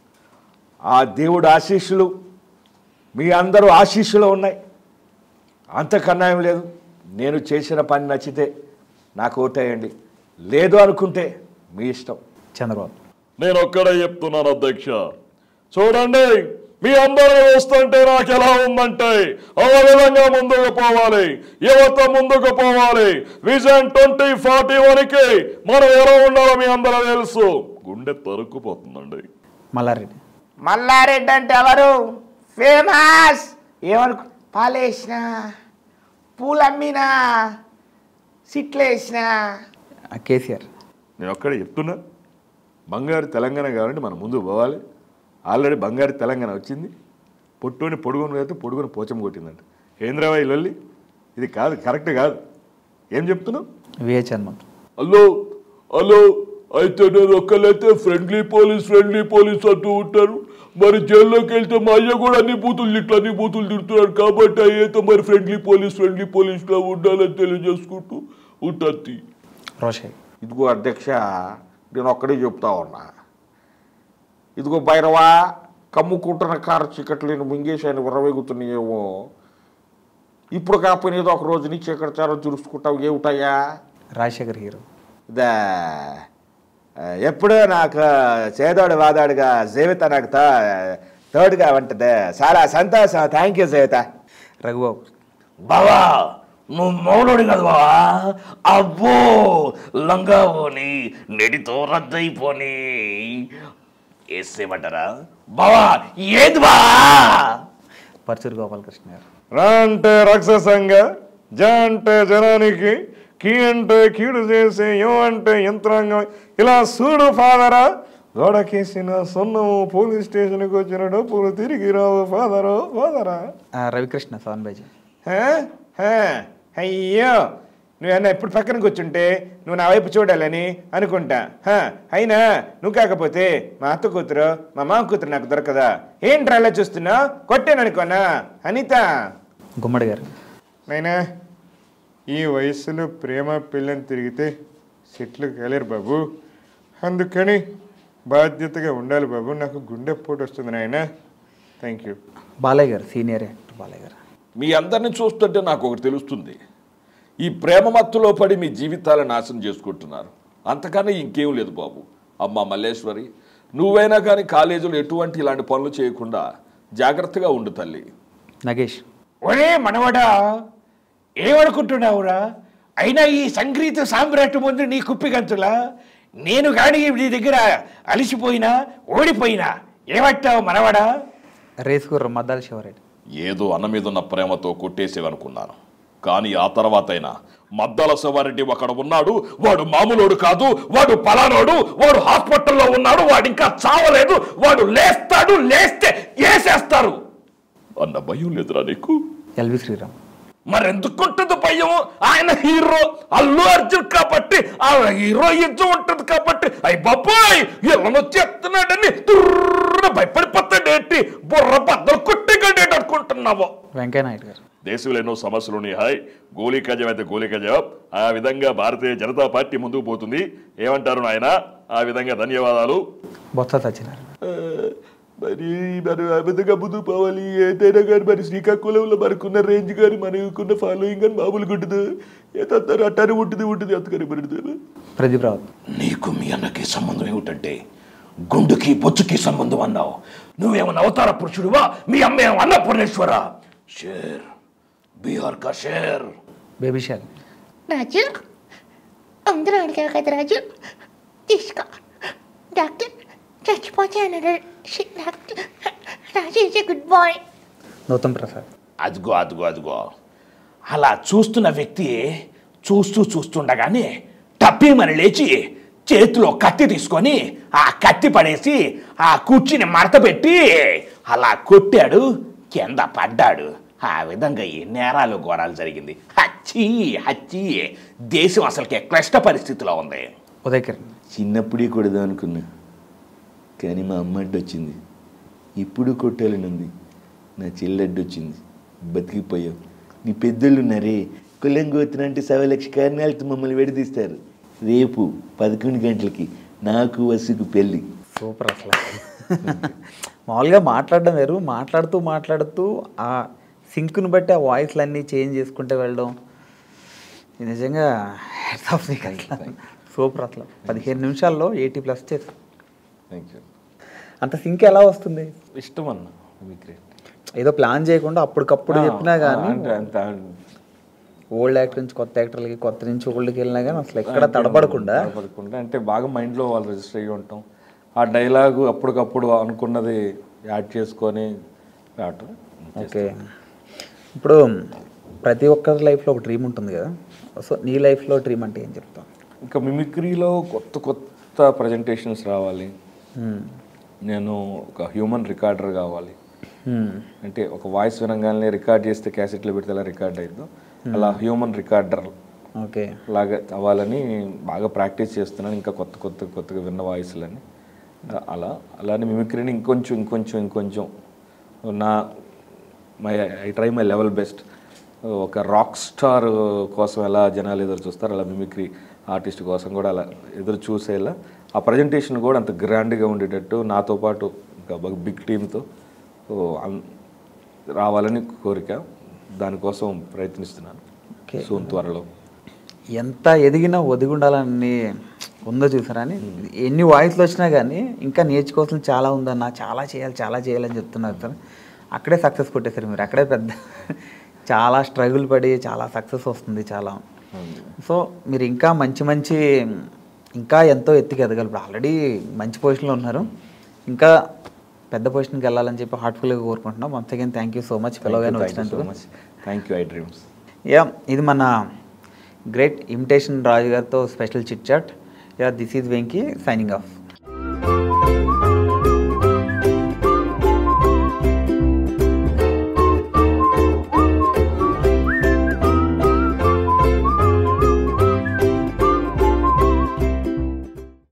ఆ దేవుడు ఆశీస్సులు మీ అందరూ ఆశీస్సులు ఉన్నాయి అంతకన్నా ఏం లేదు నేను చేసిన పని నచ్చితే నాకు ఓటేయండి లేదు అనుకుంటే మీ ఇష్టం చంద్రబాబు నేను ఒక్కడే చెప్తున్నాను అధ్యక్ష చూడండి మీ అందరూ వస్తుంటే నాకు ఎలా ఉందంటే ఆ విధంగా ముందుకు పోవాలి యువత ముందుకు పోవాలి విజన్ ట్వంటీ ఫార్టీ వన్కి మనం ఎలా ఉండాలో మీ అందరూ తెలుసు గుండె తరుక్కుపోతుందండి మల్లారెడ్డి మల్లారెడ్డి అంటే ఎవరు ఫేమస్ ఏమనుకు పాలేసిన పూలమ్మినా సిట్లేసిన ఆ, కేసీఆర్ నేను ఒక్కడే చెప్తున్నా బంగారు తెలంగాణ కావాలంటే మనం ముందుకు పోవాలి ఆల్రెడీ బంగారు తెలంగాణ వచ్చింది పొట్టుని పొడుగుని అయితే పొడుగుని పోచం కొట్టిందంట హేంద్రాబాయి లొల్లి ఇది కాదు కరెక్ట్ కాదు ఏం చెప్తున్నావు విహెచ్ హనుమంత్ హలో హలో అయితే నేను ఒక్కలైతే ఫ్రెండ్లీ పోలీస్ ఫ్రెండ్లీ పోలీస్ అంటూ ఉంటారు మరి జైల్లోకి వెళ్తే మా అయ్య కూడా అన్ని బూతులు ఇట్లా అన్ని బూతులు తిడుతున్నాడు కాబట్టి అయ్యేతో మరి ఫ్రెండ్లీ పోలీస్ ఫ్రెండ్లీ పోలీస్లో ఉండాలని తెలియజేసుకుంటూ ఉంటుంది రోషయ్య ఇదిగో అధ్యక్ష నేను ఒక్కడే చెప్తా ఉన్నా ఇదిగో భైరవా కమ్ముకుంటున్న కారు చీకట్లు నేను మింగేశాను విరవేగుతున్నాయేమో ఇప్పుడు కాకపోయినా ఏదో ఒక రోజు నీ చీకటి చారో తురుచుకుంటావు ఏమిటయ్యా రాజశేఖర్ హీరో దా ఎప్పుడు నాకు చేదోడు వాదాడుగా జీవిత నాకు తో తోడుగా ఉంటుంది చాలా సంతోషం థ్యాంక్ యూ జీవిత రఘుబాబు బావా నువ్వు మౌనుడు కదా బావా అబ్బో లంగా పోని నెడితో రద్దయిపోని వేసేమంటారా బావా ఏది బా పరచూరు గోపాలకృష్ణ గారు రా అంటే రాక్షసంగా జ అంటే జనానికి కీ అంటే కీడు చేసి యో అంటే యంత్రాంగం ఇలా చూడు ఫాదరా గోడకేసిన సొన్నము పోలీస్ స్టేషన్కి వచ్చిన డబ్బులు తిరిగి రావు ఫాదరు ఫాదరా ఆ, రవికృష్ణ సోన్ బైజీ హే? హే? అయ్యో నువ్వన్నా ఎప్పుడు పక్కన కూర్చుంటే నువ్వు నా వైపు చూడాలని అనుకుంటా హ, అయినా నువ్వు కాకపోతే మా అత్త కూతురు మా మామ కూతురు నాకు దొరకదా ఏంట్రా అలా చూస్తున్నావు కొట్టాననుకోనా అనిత గుమ్మడి గారు నైనా ఈ వయసులో ప్రేమ పిల్లని తిరిగితే సెట్లు కాలేరు బాబు అందుకని బాధ్యతగా ఉండాలి బాబు నాకు గుండె పోటు వస్తుంది నాయన థ్యాంక్ యూ బాలయ్య గారు సీనియర్ యాక్టర్ బాలయ్య గారు మీ అందరిని చూస్తుంటే నాకు ఒకటి తెలుస్తుంది ఈ ప్రేమ మత్తులో పడి మీ జీవితాలను నాశనం చేసుకుంటున్నారు అంతకన్నా ఇంకేం లేదు బాబు అమ్మ మల్లేశ్వరి నువ్వైనా కానీ కాలేజీలో ఎటువంటి ఇలాంటి పనులు చేయకుండా జాగ్రత్తగా ఉండు తల్లి నగేష్ ఒరే మనవడా ఏమనుకుంటున్నావురా అయినా ఈ సంగీత సామ్రాట్ ముందు నీ కుప్పిగంతులా నేను కానీ నీ దగ్గర అలిసిపోయినా ఓడిపోయినా ఏమంటావు మనవడా రేస్ గుర్రం మద్దాల శివరెడ్డి ఏదో అన్న మీద ఉన్న ప్రేమతో కొట్టేసేవనుకున్నాను కానీ ఆ తర్వాతైనా మద్దల శివారెడ్డి ఒకడు ఉన్నాడు వాడు మామూలోడు కాదు వాడు పలానోడు వాడు హాస్పిటల్లో ఉన్నాడు వాడు ఇంకా చావలేదు వాడు లేస్తాడు లేస్తే వేసేస్తారు అన్న భయం లేదురా నీకు ఎల్వి శ్రీరామ్ మరెందుకుంటుంది భయం ఆయన హీరో అల్లు అర్జున్ కాబట్టి ఆ హీరో ఇజ్జు ఉంటుంది కాబట్టి అయ్యి బాబాయ్ ఇళ్ళను చెప్తున్నాడని తుర్రున భయపడిపోతాడు ఏంటి బుర్ర బద్దలు కొట్టేగడేటి అనుకుంటున్నావు వెంకయ్య నాయుడు గారు దేశంలో ఎన్నో సమస్యలు ఉన్నాయి హాయ్ గోళీకా జవాబ్ అయితే గోళీకా జవాబ్ ఆ విధంగా భారతీయ జనతా పార్టీ ముందుకు పోతుంది ఏమంటారు నాయన ఆ విధంగా ధన్యవాదాలు బొత్స సత్యనారాయణ మరి మనం ఆ విధంగా ముందుకు పోవాలి ఏదైనా కానీ మరి శ్రీకాకుళంలో మనకున్న రేంజ్ కానీ మనకున్న ఫాలోయింగ్ కానీ మామూలుగా ఉంటుంది ఏదంటారు అట్టానే ఉంటుంది ఉంటుంది అందుకని మరి ప్రదీప్ రావత్ నీకు మీ అన్నకి సంబంధం ఏమిటంటే గుండుకి బొచ్చుకి సంబంధం అన్నావు నువ్వేమన్నా అవతార పురుషుడువా మీ అమ్మ ఏమో అన్నపూర్ణేశ్వర షేర్ బీహార్ కా షేర్ బేబీ షాల్ రాజు అందరూ అడిగారు కదా రాజు తీసుకో డాక్టర్ చచ్చిపోతే అన్నాడు షి- doctor Raju is a good boy Nutan Prasad అదిగో అదిగో అదిగో అలా చూస్తున్న వ్యక్తి చూస్తూ చూస్తుండగానే టప్పీమని లేచి చేతిలో కత్తి తీసుకొని ఆ కత్తి పడేసి ఆ కుర్చీని మడత పెట్టి అలా కొట్టాడు కింద పడ్డాడు ఆ విధంగా ఈ నేరాలు ఘోరాలు జరిగింది హచ్చి హచ్చి దేశం అసలుకి క్లిష్ట పరిస్థితిలో ఉంది ఉదయ్ కిరణ్ చిన్నప్పుడే కొడదాం అనుకున్నా కానీ మా అమ్మ అడ్డు వచ్చింది ఇప్పుడు కొట్టాలని ఉంది నా చెల్లి అడ్డు వచ్చింది బతికిపోయావు నీ పెద్దోళ్ళు ఉన్నారే కులం గోత్రం అంటే సవ లక్ష కారణాలతో మమ్మల్ని విడదీస్తారు రేపు పదకొండు గంటలకి నాకు వసుకు పెళ్ళి సూపర్ అసలు మామూలుగా మాట్లాడడం వేరు మాట్లాడుతూ మాట్లాడుతూ ఆ సింక్ను బట్టి ఆ వాయిస్లు అన్నీ చేంజ్ చేసుకుంటూ వెళ్ళడం ఇది నిజంగా heads off నీకు అసలు సూపర్ అసలు పదిహేను నిమిషాల్లో ఎయిటీ ప్లస్ చేసాం థ్యాంక్ యూ అంత సింక్ ఎలా వస్తుంది ఇష్టం అన్న మిమిక్రీ ఏదో ప్లాన్ చేయకుండా అప్పటికప్పుడు చెప్పినా కానీ అంటే అంత ఓల్డ్ యాక్టర్ నుంచి కొత్త యాక్టర్లకి కొత్త నుంచి ఓల్డ్కి వెళ్ళినా కానీ అసలు ఎక్కడ తడబడకుండా తడబడకుండా అంటే బాగా మైండ్లో వాళ్ళు రిజిస్టర్ అయ్యి ఉంటాం ఆ డైలాగు అప్పటికప్పుడు అనుకున్నది యాడ్ చేసుకొని రావటం ఓకే ఇప్పుడు ప్రతి ఒక్కరి లైఫ్లో ఒక డ్రీమ్ ఉంటుంది కదా సో నీ లైఫ్లో డ్రీమ్ అంటే ఏం చెప్తావు ఇంకా మిమిక్రీలో కొత్త కొత్త ప్రజెంటేషన్స్ రావాలి నేను ఒక హ్యూమన్ రికార్డర్ కావాలి అంటే ఒక వాయిస్ వినగానే రికార్డ్ చేస్తే క్యాసెట్లో పెడితే ఎలా రికార్డ్ అయిందో అలా హ్యూమన్ రికార్డర్ ఓకే లాగా అవ్వాలని బాగా ప్రాక్టీస్ చేస్తున్నాను ఇంకా కొత్త కొత్త కొత్తగా విన్న వాయిస్లని అలా అలానే మిమిక్రీని ఇంకొంచెం ఇంకొంచెం ఇంకొంచెం నా my I try my level best ఒక రాక్ స్టార్ కోసం ఎలా జనాలు ఎదురు చూస్తారు అలా మిమిక్రీ ఆర్టిస్ట్ కోసం కూడా అలా ఎదురు చూసేలా ఆ ప్రజెంటేషన్ కూడా అంత గ్రాండ్గా ఉండేటట్టు నాతో పాటు ఇంకా బిగ్ టీంతో రావాలని కోరిక దానికోసం ప్రయత్నిస్తున్నాను Okay. సూన్ త్వరలో ఎంత ఎదిగినా ఒదిగుండాలని ఉందో చూసారా అని ఎన్ని వాయిస్లు వచ్చినా కానీ ఇంకా నేర్చుకోవాల్సిన చాలా ఉందన్న చాలా చేయాలి చాలా చేయాలని చెప్తున్నారు సార్ అక్కడే సక్సెస్ కొట్టేశారు మీరు అక్కడే పెద్ద చాలా స్ట్రగుల్ పడి చాలా సక్సెస్ వస్తుంది చాలా సో మీరు ఇంకా మంచి మంచి ఇంకా ఎంతో ఎత్తుకి ఎదగలరు ఇప్పుడు ఆల్రెడీ మంచి పొజిషన్లో ఉన్నారు ఇంకా పెద్ద పొజిషన్కి వెళ్ళాలని చెప్పి హార్ట్ఫుల్గా కోరుకుంటున్నాం once again thank you so much పిలవగానే వచ్చినందుకు much thank you I dreams yeah ఇది మన గ్రేట్ ఇమిటేషన్ రాజు గారితో special chit chat yeah this is Venky signing of